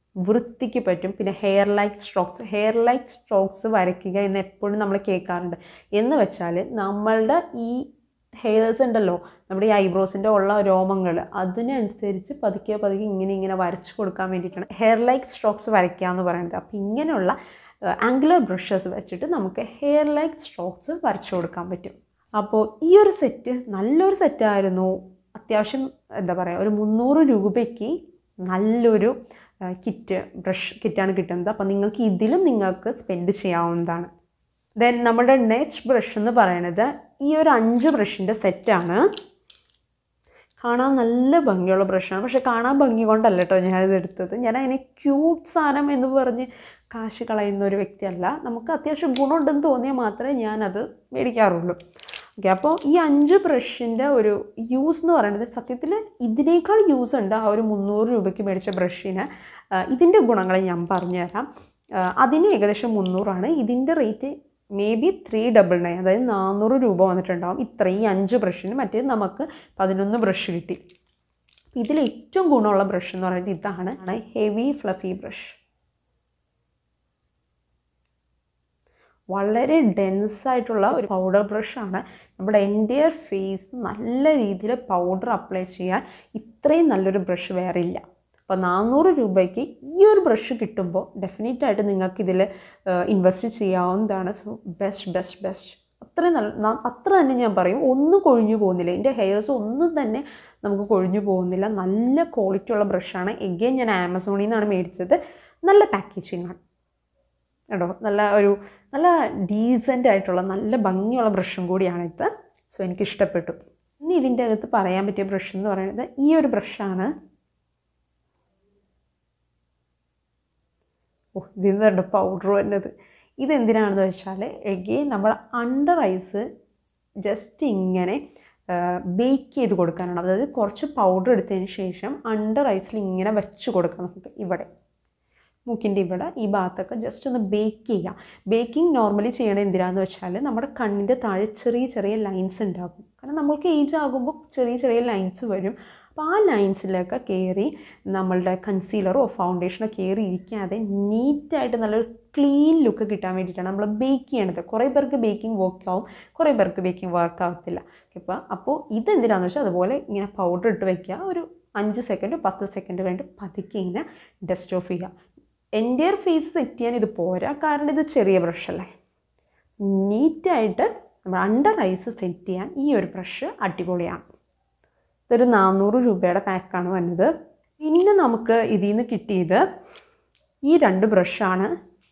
വൃത്തിക്ക് പറ്റും പിന്നെ hair like strokes hair like strokes വരയ്ക്കുക എന്ന് എപ്പോഴും നമ്മൾ കേൾക്കാറുണ്ട് എന്ന് വെച്ചാൽ നമ്മളുടെ ഈ ഹെയർസ് ഉണ്ടല്ലോ നമ്മുടെ ഈ ഐബ്രോസിൻ്റെ ഉള്ള രോമങ്ങൾ അതിനനുസരിച്ച് പതുക്കെ പതുക്കെ ഇങ്ങനെ ഇങ്ങനെ വരച്ചു കൊടുക്കാൻ വേണ്ടിയിട്ടാണ് ഹെയർ ലൈക്ക് സ്ട്രോക്സ് വരയ്ക്കുക എന്ന് പറയുന്നത് അപ്പോൾ ഇങ്ങനെയുള്ള ആംഗുലർ ബ്രഷസ് വെച്ചിട്ട് നമുക്ക് ഹെയർ ലൈക്ക് സ്ട്രോക്സ് വരച്ചു കൊടുക്കാൻ പറ്റും അപ്പോൾ ഈ ഒരു സെറ്റ് നല്ലൊരു സെറ്റായിരുന്നു അത്യാവശ്യം എന്താ പറയുക ഒരു മുന്നൂറ് രൂപയ്ക്ക് നല്ലൊരു കിറ്റ് ബ്രഷ് കിറ്റാണ് കിട്ടുന്നത് അപ്പോൾ നിങ്ങൾക്ക് ഇതിലും നിങ്ങൾക്ക് സ്പെൻഡ് ചെയ്യാവുന്നതാണ് ദെൻ നമ്മുടെ നെക്സ്റ്റ് ബ്രഷ് എന്ന് പറയുന്നത് ഈ ഒരു അഞ്ച് ബ്രഷിൻ്റെ സെറ്റാണ് കാണാൻ നല്ല ഭംഗിയുള്ള ബ്രഷാണ് പക്ഷെ കാണാൻ ഭംഗി കൊണ്ടല്ല കേട്ടോ ഞാനിത് എടുത്തത് ഞാൻ അതിനെ ക്യൂട്ട് സാധനം എന്ന് പറഞ്ഞ് കാശ് കളയുന്ന ഒരു വ്യക്തിയല്ല നമുക്ക് അത്യാവശ്യം ഗുണമുണ്ടെന്ന് തോന്നിയാൽ മാത്രമേ ഞാനത് മേടിക്കാറുള്ളൂ ഓക്കെ അപ്പോൾ ഈ അഞ്ച് ബ്രഷിൻ്റെ ഒരു യൂസ് എന്ന് പറയുന്നത് സത്യത്തിൽ ഇതിനേക്കാൾ യൂസ് ഉണ്ട് ആ ഒരു മുന്നൂറ് രൂപയ്ക്ക് മേടിച്ച ബ്രഷിന് ഇതിൻ്റെ ഗുണങ്ങൾ ഞാൻ പറഞ്ഞുതരാം അതിന് ഏകദേശം മുന്നൂറാണ് ഇതിൻ്റെ rate maybe three double nine അതായത് നാനൂറ് രൂപ വന്നിട്ടുണ്ടാവും ഇത്രയും അഞ്ച് ബ്രഷിന് മറ്റേത് നമുക്ക് പതിനൊന്ന് ബ്രഷ് കിട്ടി ഇതിൽ ഏറ്റവും ഗുണമുള്ള ബ്രഷ് എന്ന് പറയുന്നത് ഇതാണ് ഹെവി ഫ്ലഫി ബ്രഷ് വളരെ ഡെൻസ് ആയിട്ടുള്ള ഒരു പൗഡർ ബ്രഷാണ് നമ്മുടെ എൻ്റെ ഫേസ് നല്ല രീതിയിൽ പൗഡർ അപ്ലൈ ചെയ്യാൻ ഇത്രയും നല്ലൊരു ബ്രഷ് വേറെ ഇല്ല അപ്പോൾ നാനൂറ് രൂപയ്ക്ക് ഈ ഒരു ബ്രഷ് കിട്ടുമ്പോൾ ഡെഫിനറ്റായിട്ട് നിങ്ങൾക്ക് ഇതിൽ ഇൻവെസ്റ്റ് ചെയ്യാവുന്നതാണ് സോ ബെസ്റ്റ് ബെസ്റ്റ് ബെസ്റ്റ് അത്രയും നല്ല അത്ര തന്നെ ഞാൻ പറയും ഒന്നും കൊഴിഞ്ഞു പോകുന്നില്ല എൻ്റെ ഹെയർസ് ഒന്നും തന്നെ നമുക്ക് കൊഴിഞ്ഞു പോകുന്നില്ല നല്ല ക്വാളിറ്റി ഉള്ള ബ്രഷാണ് എഗെയിൻ ഞാൻ ആമസോണിൽ നിന്നാണ് മേടിച്ചത് നല്ല പാക്കേജിങ് ആണ് കേട്ടോ നല്ല ഒരു നല്ല ഡീസൻ്റ് ആയിട്ടുള്ള നല്ല ഭംഗിയുള്ള ബ്രഷും കൂടിയാണിത് സോ എനിക്ക് ഇഷ്ടപ്പെട്ടു ഇനി ഇതിൻ്റെ അകത്ത് പറയാൻ പറ്റിയ ബ്രഷ് എന്ന് പറയുന്നത് ഈ ഒരു ബ്രഷാണ് ഓ ഇതിൽ നിന്ന് പൗഡർ വരുന്നത് ഇതെന്തിനാണെന്ന് വെച്ചാൽ എഗെയിൻ നമ്മൾ അണ്ടർ ഐസ് ജസ്റ്റ് ഇങ്ങനെ ബേക്ക് ചെയ്ത് കൊടുക്കാനാണ് അതായത് കുറച്ച് പൗഡർ എടുത്തതിന് ശേഷം അണ്ടർ ഐസിൽ ഇങ്ങനെ വെച്ച് കൊടുക്കാം നമുക്ക് ഇവിടെ മൂക്കിൻ്റെ ഇവിടെ ഈ ഭാഗത്തൊക്കെ ജസ്റ്റ് ഒന്ന് ബേക്ക് ചെയ്യാം ബേക്കിംഗ് നോർമലി ചെയ്യണത് എന്തിനാന്ന് വെച്ചാൽ നമ്മുടെ കണ്ണിൻ്റെ താഴെ ചെറിയ ചെറിയ ലൈൻസ് ഉണ്ടാകും കാരണം നമ്മൾക്ക് ഏജ് ആകുമ്പോൾ ചെറിയ ചെറിയ ലൈൻസ് വരും അപ്പോൾ ആ ലൈൻസിലൊക്കെ കയറി നമ്മളുടെ കൺസീലറോ ഫൗണ്ടേഷനോ കയറി ഇരിക്കാതെ നീറ്റായിട്ട് നല്ലൊരു ക്ലീൻ ലുക്ക് കിട്ടാൻ വേണ്ടിയിട്ടാണ് നമ്മൾ ബേക്ക് ചെയ്യണത് കുറേ പേർക്ക് ബേക്കിംഗ് വർക്ക് ആവും കുറേ പേർക്ക് ബേക്കിംഗ് വർക്ക് ആവത്തില്ല അപ്പോൾ അപ്പോൾ ഇതെന്തിനാന്ന് വെച്ചാൽ അതുപോലെ ഇങ്ങനെ പൗഡർ ഇട്ട് വയ്ക്കുക ഒരു അഞ്ച് സെക്കൻഡ് പത്ത് സെക്കൻഡ് കഴിഞ്ഞിട്ട് പതുക്കെ ഇങ്ങനെ ഡസ്റ്റ് ഓഫ് ചെയ്യുക എൻ്റെ ഫേസ് സെറ്റ് ചെയ്യാൻ ഇത് പോരാ കാരണം ഇത് ചെറിയ ബ്രഷല്ലേ നീറ്റായിട്ട് നമ്മൾ അണ്ടർ ഐസ് സെറ്റ് ചെയ്യാൻ ഈ ഒരു ബ്രഷ് അടിപൊളിയാണ് ഇതൊരു നാനൂറ് രൂപയുടെ പാക്കാണ് വന്നത് പിന്നെ നമുക്ക് ഇതിൽ നിന്ന് കിട്ടിയത് ഈ രണ്ട് ബ്രഷാണ്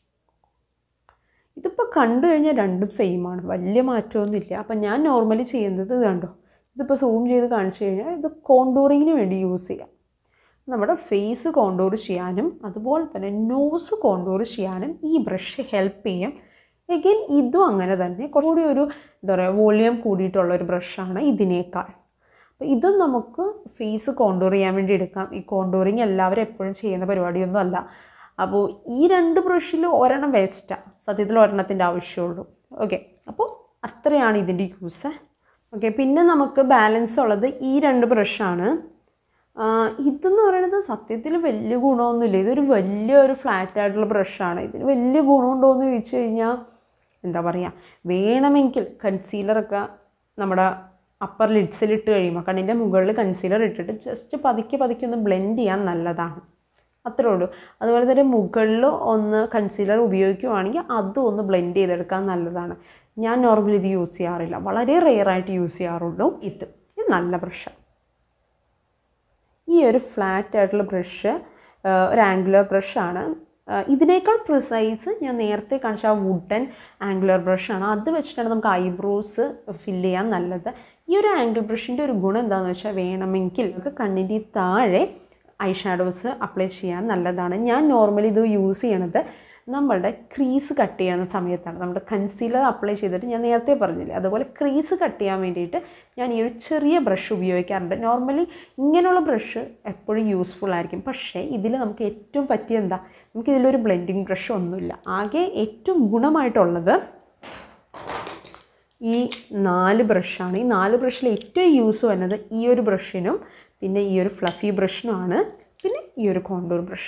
ഇതിപ്പോൾ കണ്ടു കഴിഞ്ഞാൽ രണ്ടും സെയിമാണ് വലിയ മാറ്റമൊന്നുമില്ല അപ്പം ഞാൻ നോർമലി ചെയ്യുന്നത് ഇത് കണ്ടോ ഇതിപ്പോൾ സൂം ചെയ്ത് കാണിച്ചു കഴിഞ്ഞാൽ ഇത് കോണ്ടൂറിങ്ങിന് വേണ്ടി യൂസ് ചെയ്യാം നമ്മുടെ ഫേസ് കോണ്ടൂർ ചെയ്യാനും അതുപോലെ തന്നെ നോസ് കോണ്ടൂർ ചെയ്യാനും ഈ ബ്രഷ് ഹെൽപ്പ് ചെയ്യും എഗെയിൻ ഇതും അങ്ങനെ തന്നെ കുറച്ചുകൂടി ഒരു എന്താ പറയുക വോളിയം കൂടിയിട്ടുള്ള ഒരു ബ്രഷാണ് ഇതിനേക്കാൾ അപ്പോൾ ഇതും നമുക്ക് ഫേസ് കോണ്ടൂർ ചെയ്യാൻ വേണ്ടി എടുക്കാം ഈ കോണ്ടൂറിങ് എല്ലാവരും എപ്പോഴും ചെയ്യുന്ന പരിപാടിയൊന്നും അല്ല അപ്പോൾ ഈ രണ്ട് ബ്രഷിൽ ഒരെണ്ണം വേസ്റ്റാണ് സത്യത്തിൽ ഒരെണ്ണത്തിൻ്റെ ആവശ്യമുള്ളൂ ഓക്കെ അപ്പോൾ അത്രയാണ് ഇതിൻ്റെ യൂസ് ഓക്കെ പിന്നെ നമുക്ക് ബാലൻസ് ഉള്ളത് ഈ രണ്ട് ബ്രഷാണ് ഇതെന്ന് പറയുന്നത് സത്യത്തിൽ വലിയ ഗുണമൊന്നുമില്ല ഇതൊരു വലിയൊരു ഫ്ലാറ്റ് ആയിട്ടുള്ള ബ്രഷാണ് ഇതിന് വലിയ ഗുണമുണ്ടോ എന്ന് ചോദിച്ചു കഴിഞ്ഞാൽ എന്താ പറയുക വേണമെങ്കിൽ കൺസീലറൊക്കെ നമ്മുടെ അപ്പർ ലിഡ്സിൽ ഇട്ട് കഴിയുമ്പോൾ കണ്ണിൻ്റെ മുകളിൽ കൺസീലർ ഇട്ടിട്ട് ജസ്റ്റ് പതുക്കെ പതുക്കെ ഒന്ന് ബ്ലെൻഡ് ചെയ്യാൻ നല്ലതാണ് അത്രേ ഉള്ളൂ അതുപോലെ തന്നെ മുകളിൽ ഒന്ന് കൺസീലർ ഉപയോഗിക്കുവാണെങ്കിൽ അതും ഒന്ന് ബ്ലെൻഡ് ചെയ്തെടുക്കാൻ നല്ലതാണ് ഞാൻ നോർമലി ഇത് യൂസ് ചെയ്യാറില്ല വളരെ റെയറായിട്ട് യൂസ് ചെയ്യാറുള്ളൂ ഇത് ഇത് നല്ല ബ്രഷാണ് ഈ ഒരു ഫ്ലാറ്റ് ആയിട്ടുള്ള ബ്രഷ് ഒരു ആംഗുലർ ബ്രഷാണ് ഇതിനേക്കാൾ പ്രിസൈസ് ഞാൻ നേരത്തെ കാണിച്ച ആ വുഡൻ ആംഗുലർ ബ്രഷാണ് അത് വെച്ചിട്ടാണ് നമുക്ക് ഐബ്രോസ് ഫില്ല് ചെയ്യാൻ നല്ലത് ഈ ഒരു ആംഗിൾ ബ്രഷിൻ്റെ ഒരു ഗുണം എന്താണെന്ന് വെച്ചാൽ വേണമെങ്കിൽ നമുക്ക് കണ്ണിൻ്റെ താഴെ ഐ ഷാഡോസ് അപ്ലൈ ചെയ്യാൻ നല്ലതാണ് ഞാൻ നോർമലി ഇത് യൂസ് ചെയ്യണത് നമ്മളുടെ ക്രീസ് കട്ട് ചെയ്യുന്ന സമയത്താണ് നമ്മുടെ കൺസീലർ അപ്ലൈ ചെയ്തിട്ട് ഞാൻ നേരത്തെ പറഞ്ഞില്ലേ അതുപോലെ ക്രീസ് കട്ട് ചെയ്യാൻ വേണ്ടിയിട്ട് ഞാൻ ഈ ഒരു ചെറിയ ബ്രഷ് ഉപയോഗിക്കാറുണ്ട് നോർമലി ഇങ്ങനെയുള്ള ബ്രഷ് എപ്പോഴും യൂസ്ഫുൾ ആയിരിക്കും പക്ഷേ ഇതിൽ നമുക്ക് ഏറ്റവും പറ്റിയ എന്താ നമുക്ക് ഇതിലൊരു ബ്ലെൻഡിങ് ബ്രഷ് ഒന്നുമില്ല ആകെ ഏറ്റവും ഗുണമായിട്ടുള്ളത് ഈ നാല് ബ്രഷാണ് ഈ നാല് ബ്രഷിൽ ഏറ്റവും യൂസ് വരുന്നത് ഈ ഒരു ബ്രഷിനും പിന്നെ ഈ ഒരു ഫ്ലഫി ബ്രഷിനുമാണ് പിന്നെ ഈ ഒരു കോണ്ടൂർ ബ്രഷിനും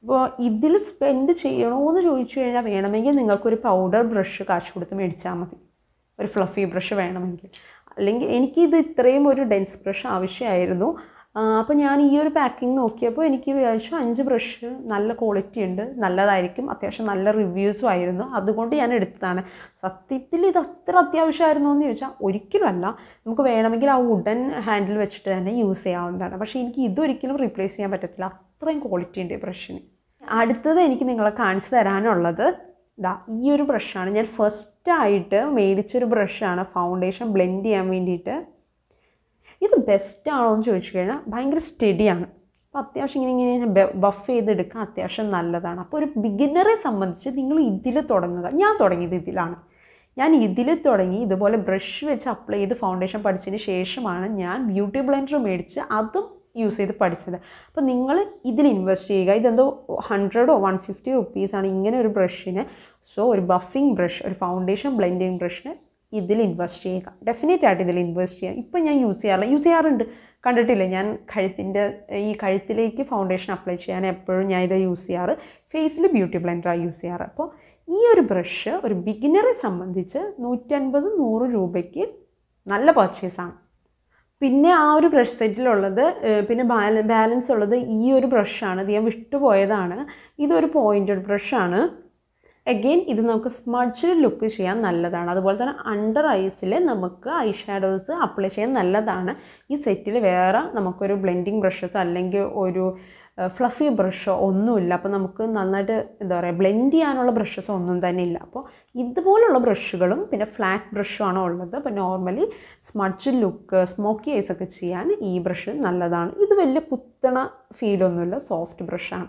അപ്പോൾ ഇതിൽ സ്പെൻഡ് ചെയ്യണോ എന്ന് ചോദിച്ചു കഴിഞ്ഞാൽ വേണമെങ്കിൽ നിങ്ങൾക്കൊരു പൗഡർ ബ്രഷ് കാശ് കൊടുത്ത് മേടിച്ചാൽ മതി ഒരു ഫ്ലഫി ബ്രഷ് വേണമെങ്കിൽ അല്ലെങ്കിൽ എനിക്കിത് ഇത്രയും ഒരു ഡെൻസ് ബ്രഷ് ആവശ്യമായിരുന്നു അപ്പോൾ ഞാൻ ഈ ഒരു പാക്കിംഗ് നോക്കിയപ്പോൾ എനിക്ക് വിചാരിച്ചു അഞ്ച് ബ്രഷ് നല്ല ക്വാളിറ്റി ഉണ്ട് നല്ലതായിരിക്കും അത്യാവശ്യം നല്ല റിവ്യൂസും ആയിരുന്നു അതുകൊണ്ട് ഞാൻ എടുത്തതാണ് സത്യത്തിൽ ഇത് അത്ര അത്യാവശ്യമായിരുന്നു എന്ന് ചോദിച്ചാൽ ഒരിക്കലും അല്ല നമുക്ക് വേണമെങ്കിൽ ആ വുഡൻ ഹാൻഡിൽ വെച്ചിട്ട് തന്നെ യൂസ് ചെയ്യാവുന്നതാണ് പക്ഷേ എനിക്ക് ഇതൊരിക്കലും റീപ്ലേസ് ചെയ്യാൻ പറ്റത്തില്ല അത്രയും ക്വാളിറ്റി ഉണ്ട് ഈ ബ്രഷിന് അടുത്തത് എനിക്ക് നിങ്ങളെ കാണിച്ചു തരാനുള്ളത് ഇതാ ഈ ഒരു ബ്രഷാണ് ഞാൻ ഫസ്റ്റായിട്ട് മേടിച്ചൊരു ബ്രഷാണ് ഫൗണ്ടേഷൻ ബ്ലെൻഡ് ചെയ്യാൻ വേണ്ടിയിട്ട് ഇത് ബെസ്റ്റ് ആണോ എന്ന് ചോദിച്ചു കഴിഞ്ഞാൽ ഭയങ്കര സ്റ്റഡിയാണ് അപ്പോൾ അത്യാവശ്യം ഇങ്ങനെ ഇങ്ങനെ ബഫ് ചെയ്തെടുക്കാൻ അത്യാവശ്യം നല്ലതാണ് അപ്പോൾ ഒരു ബിഗിനറെ സംബന്ധിച്ച് നിങ്ങൾ ഇതിൽ തുടങ്ങുക ഞാൻ തുടങ്ങിയത് ഇതിലാണ് ഞാൻ ഇതിൽ തുടങ്ങി ഇതുപോലെ ബ്രഷ് വെച്ച് അപ്ലൈ ചെയ്ത് ഫൗണ്ടേഷൻ പഠിച്ചതിന് ശേഷമാണ് ഞാൻ ബ്യൂട്ടി ബ്ലെൻഡർ മേടിച്ച് അതും യൂസ് ചെയ്ത് പഠിച്ചത് അപ്പോൾ നിങ്ങൾ ഇതിൽ ഇൻവെസ്റ്റ് ചെയ്യുക ഇതെന്തോ ഹൺഡ്രഡോ വൺ ഫിഫ്റ്റി റുപ്പീസാണ് ഇങ്ങനെ ഒരു ബ്രഷിന് സോ ഒരു ബഫിംഗ് ബ്രഷ് ഒരു ഫൗണ്ടേഷൻ ബ്ലെൻഡിങ് ബ്രഷിന് ഇതിൽ ഇൻവെസ്റ്റ് ചെയ്യുക ഡെഫിനറ്റ് ആയിട്ട് ഇതിൽ ഇൻവെസ്റ്റ് ചെയ്യുക ഇപ്പം ഞാൻ യൂസ് ചെയ്യാറില്ല യൂസ് ചെയ്യാറുണ്ട് കണ്ടിട്ടില്ലേ ഞാൻ കഴുത്തിൻ്റെ ഈ കഴുത്തിലേക്ക് ഫൗണ്ടേഷൻ അപ്ലൈ ചെയ്യാൻ എപ്പോഴും ഞാൻ ഇത് യൂസ് ചെയ്യാറ് ഫേസിൽ ബ്യൂട്ടി ബ്ലെൻഡറാണ് യൂസ് ചെയ്യാറ് അപ്പോൾ ഈ ഒരു ബ്രഷ് ഒരു ബിഗിനറെ സംബന്ധിച്ച് നൂറ്റൻപത് നൂറ് രൂപയ്ക്ക് നല്ല പർച്ചേസാണ് പിന്നെ ആ ഒരു ബ്രഷ് സെറ്റിലുള്ളത് ഏഹ്, പിന്നെ ബാല ബാലൻസ് ഉള്ളത് ഈ ഒരു ബ്രഷാണ് ഇത് ഞാൻ വിട്ടുപോയതാണ് ഇതൊരു പോയിൻറ്റഡ് ബ്രഷാണ് അഗെയിൻ ഇത് നമുക്ക് സ്മഡ്ജ് ലുക്ക് ചെയ്യാൻ നല്ലതാണ് അതുപോലെ തന്നെ അണ്ടർ ഐസിൽ നമുക്ക് ഐ ഷാഡോസ് അപ്ലൈ ചെയ്യാൻ നല്ലതാണ് ഈ സെറ്റിൽ വേറെ നമുക്കൊരു ബ്ലെൻഡിങ് ബ്രഷസോ അല്ലെങ്കിൽ ഒരു ഫ്ലഫി ബ്രഷോ ഒന്നുമില്ല അപ്പോൾ നമുക്ക് നന്നായിട്ട് എന്താ പറയുക ബ്ലെൻഡ് ചെയ്യാനുള്ള ബ്രഷസോ ഒന്നും തന്നെ ഇല്ല അപ്പോൾ ഇതുപോലുള്ള ബ്രഷുകളും പിന്നെ ഫ്ലാറ്റ് ബ്രഷും ആണ് ഉള്ളത് അപ്പോൾ normally smudge look smoky eyes ഒക്കെ ചെയ്യാൻ ഈ ബ്രഷ് നല്ലതാണ് ഇത് വലിയ കുത്തണ ഫീലൊന്നുമില്ല സോഫ്റ്റ് ബ്രഷാണ്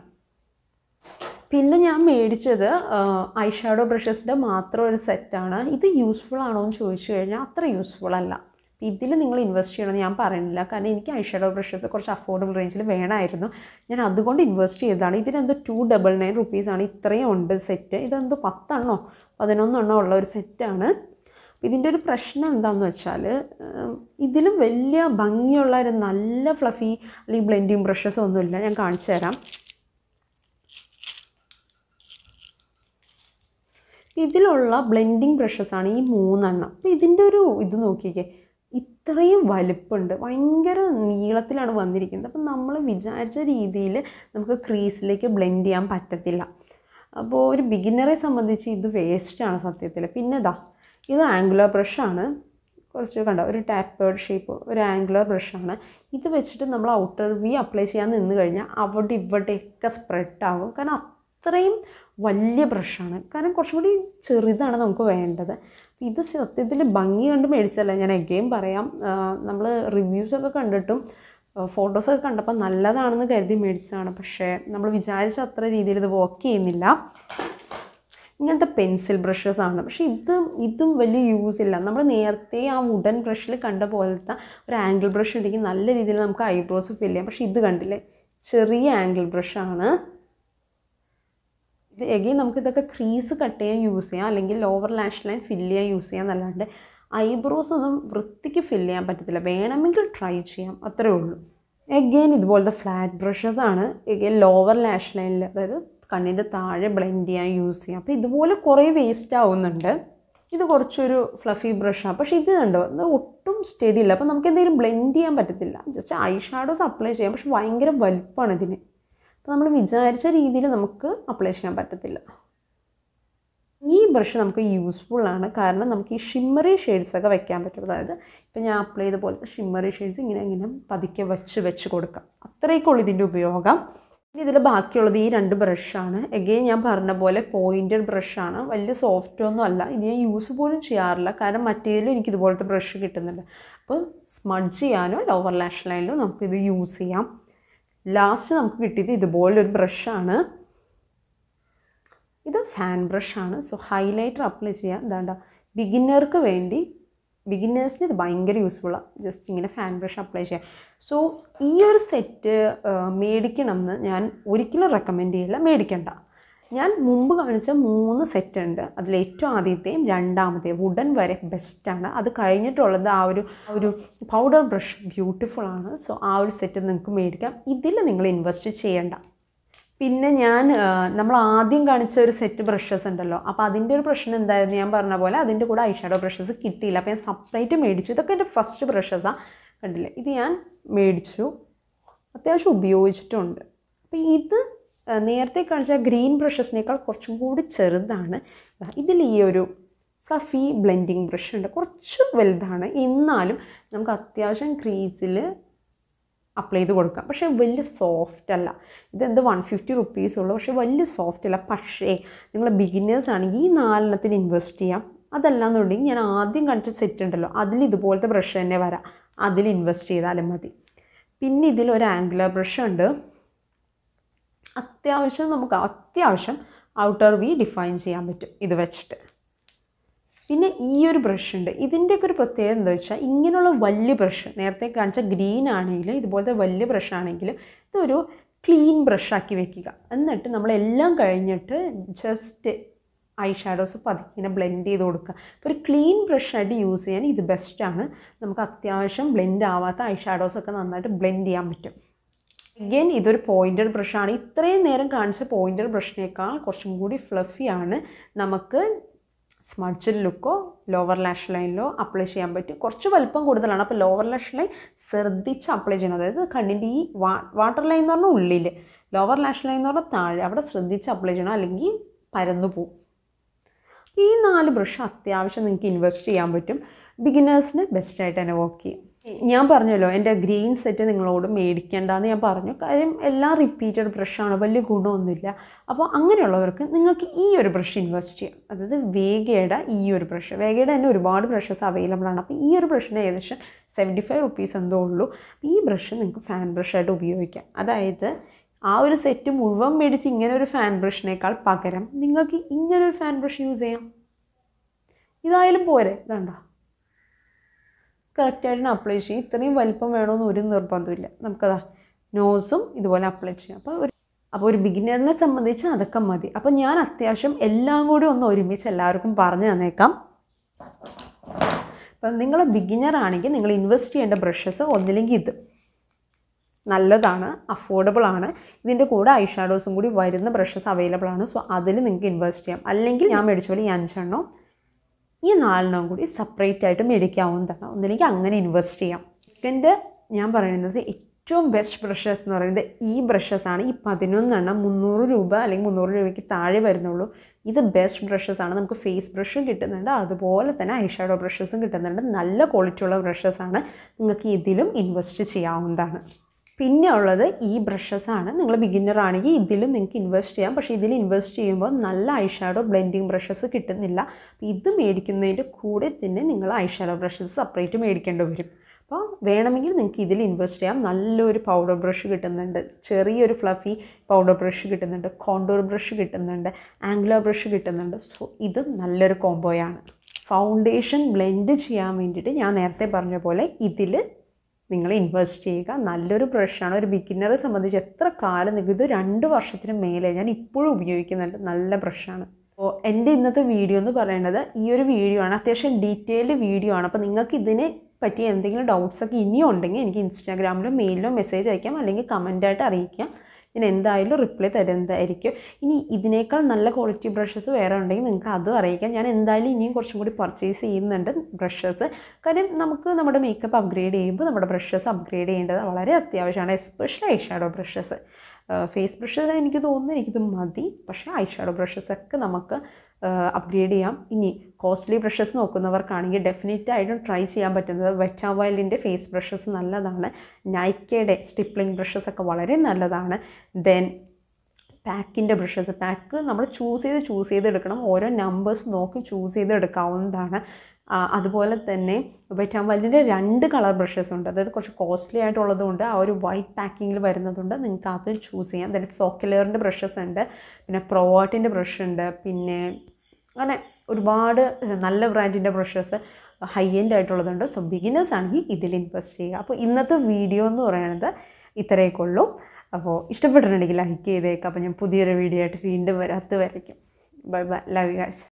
പിന്നെ ഞാൻ മേടിച്ചത് ഐ ഷാഡോ ബ്രഷസിൻ്റെ മാത്രം ഒരു സെറ്റാണ് ഇത് യൂസ്ഫുൾ ആണോ എന്ന് ചോദിച്ചു കഴിഞ്ഞാൽ അത്ര യൂസ്ഫുൾ അല്ല ഇതിൽ നിങ്ങൾ ഇൻവെസ്റ്റ് ചെയ്യണമെന്ന് ഞാൻ പറയുന്നില്ല കാരണം എനിക്ക് ഐ ഷാഡോ ബ്രഷസ് കുറച്ച് അഫോർഡബിൾ റേഞ്ചിൽ വേണമായിരുന്നു ഞാൻ അതുകൊണ്ട് ഇൻവെസ്റ്റ് ചെയ്തതാണ് ഇതിനെന്തോ ടു ഡബിൾ നയൻ റുപ്പീസാണ് ഇത്രയും ഉണ്ട് സെറ്റ് ഇതെന്തോ പത്തെണ്ണോ പതിനൊന്നെണ്ണോ ഉള്ള ഒരു സെറ്റാണ് ഇതിൻ്റെ ഒരു പ്രശ്നം എന്താണെന്ന് വെച്ചാൽ ഇതിലും വലിയ ഭംഗിയുള്ള ഒരു നല്ല ഫ്ലഫി അല്ലെങ്കിൽ ബ്ലെൻഡിങ് ബ്രഷസ് ഒന്നുമില്ല ഞാൻ കാണിച്ചു തരാം ഇതിലുള്ള ബ്ലെൻഡിങ് ബ്രഷസ് ആണ് ഈ മൂന്നെണ്ണം അപ്പോൾ ഇതിൻ്റെ ഒരു ഇത് നോക്കിക്കേ ഇത്രയും വലുപ്പമുണ്ട് ഭയങ്കര നീളത്തിലാണ് വന്നിരിക്കുന്നത് അപ്പം നമ്മൾ വിചാരിച്ച രീതിയിൽ നമുക്ക് ക്രീസിലേക്ക് ബ്ലെൻഡ് ചെയ്യാൻ പറ്റത്തില്ല അപ്പോൾ ഒരു ബിഗിനറെ സംബന്ധിച്ച് ഇത് വേസ്റ്റാണ് സത്യത്തിൽ പിന്നെ ഇതാ ഇത് ആംഗുലർ ബ്രഷാണ് കുറച്ച് കണ്ടോ ഒരു ടാപ്പേർഡ് ഷേപ്പ് ഒരു ആംഗുലർ ബ്രഷാണ് ഇത് വെച്ചിട്ട് നമ്മൾ ഔട്ടർ വി അപ്ലൈ ചെയ്യാൻ നിന്ന് കഴിഞ്ഞാൽ അവിടെ ഇവിടെയൊക്കെ സ്പ്രെഡ് ആകും കാരണം അത്രയും വലിയ ബ്രഷാണ് കാരണം കുറച്ചും കൂടി ചെറുതാണ് നമുക്ക് വേണ്ടത് ഇത് സത്യത്തിൽ ഭംഗി കണ്ട് മേടിച്ചല്ല ഞാൻ എഗെയിൻ പറയാം നമ്മൾ റിവ്യൂസൊക്കെ കണ്ടിട്ടും ഫോട്ടോസൊക്കെ കണ്ടപ്പോൾ നല്ലതാണെന്ന് കരുതി മേടിച്ചതാണ് പക്ഷേ നമ്മൾ വിചാരിച്ച അത്ര രീതിയിൽ ഇത് വർക്ക് ചെയ്യുന്നില്ല ഇങ്ങനത്തെ പെൻസിൽ ബ്രഷസ് ആണ് പക്ഷേ ഇത് ഇതും വലിയ യൂസ് ഇല്ല നമ്മൾ നേരത്തെ ആ വുഡൻ ബ്രഷിൽ കണ്ട പോലത്തെ ഒരു ആംഗിൾ ബ്രഷ് ഉണ്ടെങ്കിൽ നല്ല രീതിയിൽ നമുക്ക് ഐബ്രോസ് ഫില്ല് ചെയ്യാം പക്ഷേ ഇത് കണ്ടില്ലേ ചെറിയ ആംഗിൾ ബ്രഷാണ് ഇത് എഗെയിൻ നമുക്ക് ഇതൊക്കെ ക്രീസ് കട്ട് ചെയ്യാൻ യൂസ് ചെയ്യാം അല്ലെങ്കിൽ ലോവർ ലാഷ് ലൈൻ ഫില്ല് ചെയ്യാൻ യൂസ് ചെയ്യാം എന്നല്ലാണ്ട് ഐബ്രോസ് ഒന്നും വൃത്തിക്ക് ഫില്ല് ചെയ്യാൻ പറ്റത്തില്ല വേണമെങ്കിൽ ട്രൈ ചെയ്യാം അത്രേ ഉള്ളൂ എഗെയിൻ ഇതുപോലത്തെ ഫ്ലാറ്റ് ബ്രഷസ് ആണ് എഗെയിൻ ലോവർ ലാഷ് ലൈനിൽ അതായത് കണ്ണിൻ്റെ താഴെ ബ്ലെൻഡ് ചെയ്യാൻ യൂസ് ചെയ്യാം അപ്പോൾ ഇതുപോലെ കുറേ വേസ്റ്റ് ആവുന്നുണ്ട് ഇത് കുറച്ചൊരു ഫ്ലഫി ബ്രഷാണ് പക്ഷേ ഇത് കണ്ടോ ഇത് ഒട്ടും സ്റ്റഡി ഇല്ല അപ്പോൾ നമുക്ക് എന്തെങ്കിലും ബ്ലെൻഡ് ചെയ്യാൻ പറ്റത്തില്ല ജസ്റ്റ് ഐ ഷാഡോസ് അപ്ലൈ ചെയ്യാം പക്ഷെ ഭയങ്കര വലുപ്പമാണ് ഇതിന് അപ്പോൾ നമ്മൾ വിചാരിച്ച രീതിയിൽ നമുക്ക് അപ്ലൈ ചെയ്യാൻ പറ്റത്തില്ല ഈ ബ്രഷ് നമുക്ക് യൂസ്ഫുൾ ആണ് കാരണം നമുക്ക് ഈ ഷിമ്മറി ഷെയ്ഡ്സ് ഒക്കെ വെക്കാൻ പറ്റും അതായത് ഇപ്പം ഞാൻ അപ്ലൈ ചെയ്ത പോലത്തെ ഷിമ്മറി ഷെയ്ഡ്സ് ഇങ്ങനെ ഇങ്ങനെ പതുക്കെ വെച്ച് വെച്ച് കൊടുക്കാം അത്രയൊക്കെയുള്ളൂ ഇതിൻ്റെ ഉപയോഗം ഇനി ഇതിൽ ബാക്കിയുള്ളത് ഈ രണ്ട് ബ്രഷാണ് എഗെയിൻ ഞാൻ പറഞ്ഞ പോലെ പോയിൻറ്റഡ് ബ്രഷാണ് വലിയ സോഫ്റ്റ് ഒന്നും അല്ല ഇത് ഞാൻ യൂസ് പോലും ചെയ്യാറില്ല കാരണം മറ്റേതിലും എനിക്ക് ഇതുപോലത്തെ ബ്രഷ് കിട്ടുന്നുണ്ട് അപ്പോൾ സ്മഡ്ജ് ചെയ്യാനോ ലോവർ ലാഷ് ലൈനിലോ നമുക്കിത് യൂസ് ചെയ്യാം ലാസ്റ്റ് നമുക്ക് കിട്ടിയത് ഇതുപോലൊരു ബ്രഷാണ് ഇത് ഫാൻ ബ്രഷാണ് സോ ഹൈലൈറ്റർ അപ്ലൈ ചെയ്യാം എന്താണ്ട ബിഗിന്നർക്ക് വേണ്ടി ബിഗിന്നേഴ്സിന് ഇത് ഭയങ്കര യൂസ്ഫുള്ളാണ് ജസ്റ്റ് ഇങ്ങനെ ഫാൻ ബ്രഷ് അപ്ലൈ ചെയ്യാം സോ ഈ ഒരു സെറ്റ് മേടിക്കണം എന്ന് ഞാൻ ഒരിക്കലും റെക്കമെൻഡ് ചെയ്യില്ല മേടിക്കണ്ട ഞാൻ മുമ്പ് കാണിച്ച മൂന്ന് സെറ്റ് ഉണ്ട് അതിൽ ഏറ്റവും ആദ്യത്തെയും രണ്ടാമത്തെയും വുഡൻ വരെ ബെസ്റ്റാണ് അത് കഴിഞ്ഞിട്ടുള്ളത് ആ ഒരു ആ ഒരു പൗഡർ ബ്രഷ് ബ്യൂട്ടിഫുൾ ആണ് സോ ആ ഒരു സെറ്റ് നിങ്ങൾക്ക് മേടിക്കാം ഇതിൽ നിങ്ങൾ ഇൻവെസ്റ്റ് ചെയ്യേണ്ട പിന്നെ ഞാൻ ആ, നമ്മൾ ആദ്യം കാണിച്ച ഒരു സെറ്റ് ബ്രഷസ് ഉണ്ടല്ലോ അപ്പോൾ അതിൻ്റെ ഒരു പ്രശ്നം എന്തായിരുന്നു ഞാൻ പറഞ്ഞ പോലെ അതിൻ്റെ കൂടെ ഐഷാഡോ ബ്രഷസ് കിട്ടിയില്ല അപ്പോൾ ഞാൻ സെപ്പറേറ്റ് മേടിച്ചു ഇതൊക്കെ എൻ്റെ ഫസ്റ്റ് ബ്രഷസാണ് കണ്ടില്ലേ ഇത് ഞാൻ മേടിച്ചു അത്യാവശ്യം ഉപയോഗിച്ചിട്ടുണ്ട് അപ്പോൾ ഇത് ആ, നേരത്തെ കാണിച്ച ഗ്രീൻ ബ്രഷസിനേക്കാൾ കുറച്ചും കൂടി ചെറുതാണ് ദാ ഇതിൽ ഈ ഒരു ഫ്ലഫി ബ്ലെൻഡിങ് ബ്രഷ് ഉണ്ട് കുറച്ച് വലുതാണ് എന്നാലും നമുക്ക് അത്യാവശ്യം ക്രീസിൽ അപ്ലൈ ചെയ്ത് കൊടുക്കാം പക്ഷേ വലിയ സോഫ്റ്റ് അല്ല ഇതെന്ത് വൺ ഫിഫ്റ്റി റുപ്പീസ് ഉള്ളൂ പക്ഷേ വലിയ സോഫ്റ്റ് അല്ല പക്ഷേ നിങ്ങൾ ബിഗിനേഴ്സ് ആണെങ്കിൽ ഈ നാലെണ്ണത്തിന് ഇൻവെസ്റ്റ് ചെയ്യാം അതല്ലാന്നുണ്ടെങ്കിൽ ഞാൻ ആദ്യം കാണിച്ച സെറ്റ് ഉണ്ടല്ലോ അതിൽ ഇതുപോലത്തെ ബ്രഷ് തന്നെ വരാം അതിൽ ഇൻവെസ്റ്റ് ചെയ്താലും മതി പിന്നെ ഇതിൽ ഒരു ആംഗുലർ ബ്രഷ് ഉണ്ട് അത്യാവശ്യം നമുക്ക് അത്യാവശ്യം ഔട്ടർ വി ഡിഫൈൻ ചെയ്യാൻ പറ്റും ഇത് വെച്ചിട്ട് പിന്നെ ഈ ഒരു ബ്രഷ് ഉണ്ട് ഇതിൻ്റെയൊക്കെ ഒരു പ്രത്യേകത എന്താ വെച്ചാൽ ഇങ്ങനെയുള്ള വലിയ ബ്രഷ് നേരത്തെ കാണിച്ച ഗ്രീൻ ആണെങ്കിൽ ഇതുപോലത്തെ വലിയ ബ്രഷ് ആണെങ്കിൽ ഇതൊരു ക്ലീൻ ബ്രഷാക്കി വെക്കുക എന്നിട്ട് നമ്മളെല്ലാം കഴിഞ്ഞിട്ട് ജസ്റ്റ് ഐ ഷാഡോസ് പതുക്കിനെ ബ്ലെൻഡ് ചെയ്ത് കൊടുക്കുക അപ്പോൾ ഒരു ക്ലീൻ ബ്രഷായിട്ട് യൂസ് ചെയ്യാൻ ഇത് ബെസ്റ്റാണ് നമുക്ക് അത്യാവശ്യം ബ്ലെൻഡ് ആവാത്ത ഐ ഷാഡോസൊക്കെ നന്നായിട്ട് ബ്ലെൻഡ് ചെയ്യാൻ പറ്റും അഗെയിൻ ഇതൊരു പോയിൻറ്റഡ് ബ്രഷാണ് ഇത്രയും നേരം കാണിച്ച പോയിൻറ്റഡ് ബ്രഷിനേക്കാൾ കുറച്ചും കൂടി ഫ്ലഫിയാണ് നമുക്ക് സ്മഡ്ജഡ് ലുക്കോ ലോവർ ലാഷ് ലൈനിലോ അപ്ലൈ ചെയ്യാൻ പറ്റും കുറച്ച് വലിപ്പം കൂടുതലാണ് അപ്പോൾ ലോവർ ലാഷ് ലൈൻ ശ്രദ്ധിച്ച് അപ്ലൈ ചെയ്യണം അതായത് കണ്ണിൻ്റെ ഈ വാ വാട്ടർ ലൈൻ എന്ന് പറഞ്ഞാൽ ഉള്ളിൽ ലോവർ ലാഷ് ലൈൻ എന്ന് പറഞ്ഞാൽ താഴെ അവിടെ ശ്രദ്ധിച്ച് അപ്ലൈ ചെയ്യണം അല്ലെങ്കിൽ പരന്നു പോകും ഈ നാല് ബ്രഷ് അത്യാവശ്യം നിങ്ങൾക്ക് ഇൻവെസ്റ്റ് ചെയ്യാൻ പറ്റും ബിഗിനേഴ്സിന് ബെസ്റ്റായിട്ട് തന്നെ വർക്ക് ചെയ്യും ഞാൻ പറഞ്ഞല്ലോ എൻ്റെ ഗ്രീൻ സെറ്റ് നിങ്ങളോട് മേടിക്കേണ്ടെന്ന് ഞാൻ പറഞ്ഞു കാര്യം എല്ലാം റിപ്പീറ്റഡ് ബ്രഷാണ് വലിയ ഗുണമൊന്നുമില്ല അപ്പോൾ അങ്ങനെയുള്ളവർക്ക് നിങ്ങൾക്ക് ഈ ഒരു ബ്രഷ് ഇൻവെസ്റ്റ് ചെയ്യാം അതായത് വേഗയുടെ ഈ ഒരു ബ്രഷ് വേഗയുടെ തന്നെ ഒരുപാട് ബ്രഷസ് അവൈലബിൾ ആണ് അപ്പോൾ ഈ ഒരു ബ്രഷിന് ഏകദേശം സെവൻറ്റി ഫൈവ് റുപ്പീസ് എന്തോ ഉള്ളൂ ഈ ബ്രഷ് നിങ്ങൾക്ക് ഫാൻ ബ്രഷായിട്ട് ഉപയോഗിക്കാം അതായത് ആ ഒരു സെറ്റ് മുഴുവൻ മേടിച്ച് ഇങ്ങനെ ഒരു ഫാൻ ബ്രഷിനേക്കാൾ പകരം നിങ്ങൾക്ക് ഇങ്ങനെ ഒരു ഫാൻ ബ്രഷ് യൂസ് ചെയ്യാം ഇതായാലും പോരെ ഇതാണ്ട കറക്റ്റായിട്ട് അപ്ലൈ ചെയ്യും ഇത്രയും വലിപ്പം വേണമെന്ന് ഒരു നിർബന്ധമില്ല നമുക്കതാ നോസും ഇതുപോലെ അപ്ലൈ ചെയ്യാം അപ്പോൾ ഒരു അപ്പോൾ ഒരു ബിഗിനറിനെ സംബന്ധിച്ച് അതൊക്കെ മതി അപ്പോൾ ഞാൻ അത്യാവശ്യം എല്ലാം കൂടി ഒന്ന് ഒരുമിച്ച് എല്ലാവർക്കും പറഞ്ഞു തന്നേക്കാം ഇപ്പം നിങ്ങൾ ബിഗിനർ ആണെങ്കിൽ നിങ്ങൾ ഇൻവെസ്റ്റ് ചെയ്യേണ്ട ബ്രഷസ് ഒന്നില്ലെങ്കിൽ ഇത് നല്ലതാണ് അഫോർഡബിൾ ആണ് ഇതിൻ്റെ കൂടെ ഐ ഷാഡോസും കൂടി വരുന്ന ബ്രഷസ് അവൈലബിൾ ആണ് സോ അതിൽ നിങ്ങൾക്ക് ഇൻവെസ്റ്റ് ചെയ്യാം അല്ലെങ്കിൽ ഞാൻ മേടിച്ച പോലെ ഈ അഞ്ചെണ്ണം ഈ നാലെണ്ണം കൂടി സെപ്പറേറ്റ് ആയിട്ട് മേടിക്കാവുന്നതാണ് ഒന്നില്ലെങ്കിൽ അങ്ങനെ ഇൻവെസ്റ്റ് ചെയ്യാം സെക്കൻഡ് ഞാൻ പറയുന്നത് ഏറ്റവും ബെസ്റ്റ് ബ്രഷസ് എന്ന് പറയുന്നത് ഈ ബ്രഷസ് ആണ് ഈ പതിനൊന്നെണ്ണം മുന്നൂറ് രൂപ അല്ലെങ്കിൽ മുന്നൂറ് രൂപയ്ക്ക് താഴെ വരുന്നുള്ളൂ ഇത് ബെസ്റ്റ് ബ്രഷസ് ആണ് നമുക്ക് ഫേസ് ബ്രഷും കിട്ടുന്നുണ്ട് അതുപോലെ തന്നെ ഐ ഷാഡോ ബ്രഷസും കിട്ടുന്നുണ്ട് നല്ല ക്വാളിറ്റി ഉള്ള ബ്രഷസ് ആണ് നിങ്ങൾക്ക് ഇതിലും ഇൻവെസ്റ്റ് ചെയ്യാവുന്നതാണ് പിന്നെ ഉള്ളത് ഈ ബ്രഷസ് ആണ് നിങ്ങൾ ബിഗിന്നർ ആണെങ്കിൽ ഇതിലും നിങ്ങൾക്ക് ഇൻവെസ്റ്റ് ചെയ്യാം പക്ഷേ ഇതിൽ ഇൻവെസ്റ്റ് ചെയ്യുമ്പോൾ നല്ല ഐഷാഡോ ബ്ലെൻഡിങ് ബ്രഷസ് കിട്ടുന്നില്ല അപ്പോൾ ഇത് മേടിക്കുന്നതിൻ്റെ കൂടെ തന്നെ നിങ്ങൾ ഐഷാഡോ ബ്രഷസ് സെപ്പറേറ്റ് മേടിക്കേണ്ടി വരും അപ്പോൾ വേണമെങ്കിൽ നിങ്ങൾക്ക് ഇതിൽ ഇൻവെസ്റ്റ് ചെയ്യാം നല്ലൊരു പൗഡർ ബ്രഷ് കിട്ടുന്നുണ്ട് ചെറിയൊരു ഫ്ലഫി പൗഡർ ബ്രഷ് കിട്ടുന്നുണ്ട് കോണ്ടൂർ ബ്രഷ് കിട്ടുന്നുണ്ട് ആംഗുലർ ബ്രഷ് കിട്ടുന്നുണ്ട് സോ ഇതും നല്ലൊരു കോംബോയാണ് ഫൗണ്ടേഷൻ ബ്ലെൻഡ് ചെയ്യാൻ വേണ്ടിയിട്ട് ഞാൻ നേരത്തെ പറഞ്ഞ പോലെ ഇതിൽ നിങ്ങൾ ഇൻവെസ്റ്റ് ചെയ്യുക നല്ലൊരു ബ്രഷാണ് ഒരു ബിഗിന്നറെ സംബന്ധിച്ച് എത്ര കാലം നിങ്ങൾക്ക് ഇത് രണ്ട് വർഷത്തിന് മേലെ ഞാൻ ഇപ്പോഴും ഉപയോഗിക്കുന്നുണ്ട് നല്ല ബ്രഷാണ് അപ്പോൾ എൻ്റെ ഇന്നത്തെ വീഡിയോ എന്ന് പറയുന്നത് ഈ ഒരു വീഡിയോ ആണ് അത്യാവശ്യം ഡീറ്റെയിൽഡ് വീഡിയോ ആണ് അപ്പോൾ നിങ്ങൾക്ക് ഇതിനെ പറ്റി എന്തെങ്കിലും ഡൗട്ട്സ് ഒക്കെ ഇനിയും ഉണ്ടെങ്കിൽ എനിക്ക് ഇൻസ്റ്റാഗ്രാമിലോ മെയിലിലോ മെസ്സേജ് അയക്കാം അല്ലെങ്കിൽ കമൻറ്റായിട്ട് അറിയിക്കാം ഞാൻ എന്തായാലും റിപ്ലൈ തരുന്നതായിരിക്കും ഇനി ഇതിനേക്കാൾ നല്ല ക്വാളിറ്റി ബ്രഷസ് വേറെ ഉണ്ടെങ്കിൽ നിങ്ങൾക്ക് അതും അറിയിക്കാം ഞാൻ എന്തായാലും ഇനിയും കുറച്ചും കൂടി പർച്ചേസ് ചെയ്യുന്നുണ്ട് ബ്രഷസ് കാര്യം നമുക്ക് നമ്മുടെ മേക്കപ്പ് അപ്ഗ്രേഡ് ചെയ്യുമ്പോൾ നമ്മുടെ ബ്രഷസ് അപ്ഗ്രേഡ് ചെയ്യേണ്ടത് വളരെ അത്യാവശ്യമാണ് especially eye shadow brushes face brushes എനിക്ക് തോന്നുന്നു എനിക്കിത് മതി പക്ഷേ ഐ ഷാഡോ ബ്രഷസ് ഒക്കെ നമുക്ക് അപ്ഗ്രേഡ് ചെയ്യാം ഇനി കോസ്റ്റ്ലി ബ്രഷസ് നോക്കുന്നവർക്കാണെങ്കിൽ ഡെഫിനറ്റ് ആയിട്ടും ട്രൈ ചെയ്യാൻ പറ്റുന്നത് വെറ്റാവൈലിൻ്റെ ഫേസ് ബ്രഷസ് നല്ലതാണ് നൈക്കയുടെ സ്റ്റിപ്ലിംഗ് ബ്രഷസ് ഒക്കെ വളരെ നല്ലതാണ് ദെൻ പാക്കിൻ്റെ ബ്രഷസ് പാക്ക് നമ്മൾ ചൂസ് ചെയ്ത് ചൂസ് ചെയ്ത് എടുക്കണം ഓരോ നമ്പേഴ്സ് നോക്കി ചൂസ് ചെയ്ത് എടുക്കാവുന്നതാണ് ആ, അതുപോലെ തന്നെ വെറ്റാമ്പലിൻ്റെ രണ്ട് കളർ ബ്രഷസ് ഉണ്ട് അതായത് കുറച്ച് കോസ്റ്റ്ലി ആയിട്ടുള്ളതുകൊണ്ട് ആ ഒരു വൈറ്റ് പാക്കിങ്ങിൽ വരുന്നതുകൊണ്ട് നിങ്ങൾക്ക് അത് ചൂസ് ചെയ്യാം then ഫോക്കലെയറിൻ്റെ ബ്രഷസ് ഉണ്ട് പിന്നെ പ്രോവാട്ടിൻ്റെ ബ്രഷ് ഉണ്ട് പിന്നെ അങ്ങനെ ഒരുപാട് നല്ല ബ്രാൻഡിൻ്റെ ബ്രഷസ് ഹൈ എൻഡ് ആയിട്ടുള്ളതുണ്ട് സോ ബിഗിനേഴ്സ് ആണെങ്കിൽ ഇതിൽ ഇൻവെസ്റ്റ് ചെയ്യുക അപ്പോൾ ഇന്നത്തെ വീഡിയോ എന്ന് പറയുന്നത് ഇത്രയൊക്കെ ഉള്ളൂ അപ്പോൾ ഇഷ്ടപ്പെട്ടിട്ടുണ്ടെങ്കിൽ ലൈക്ക് ചെയ്തേക്കാം അപ്പോൾ ഞാൻ പുതിയൊരു വീഡിയോ ആയിട്ട് വീണ്ടും വരാത്ത വരയ്ക്കും ബൈ ബൈ ലവ് ഗൈസ്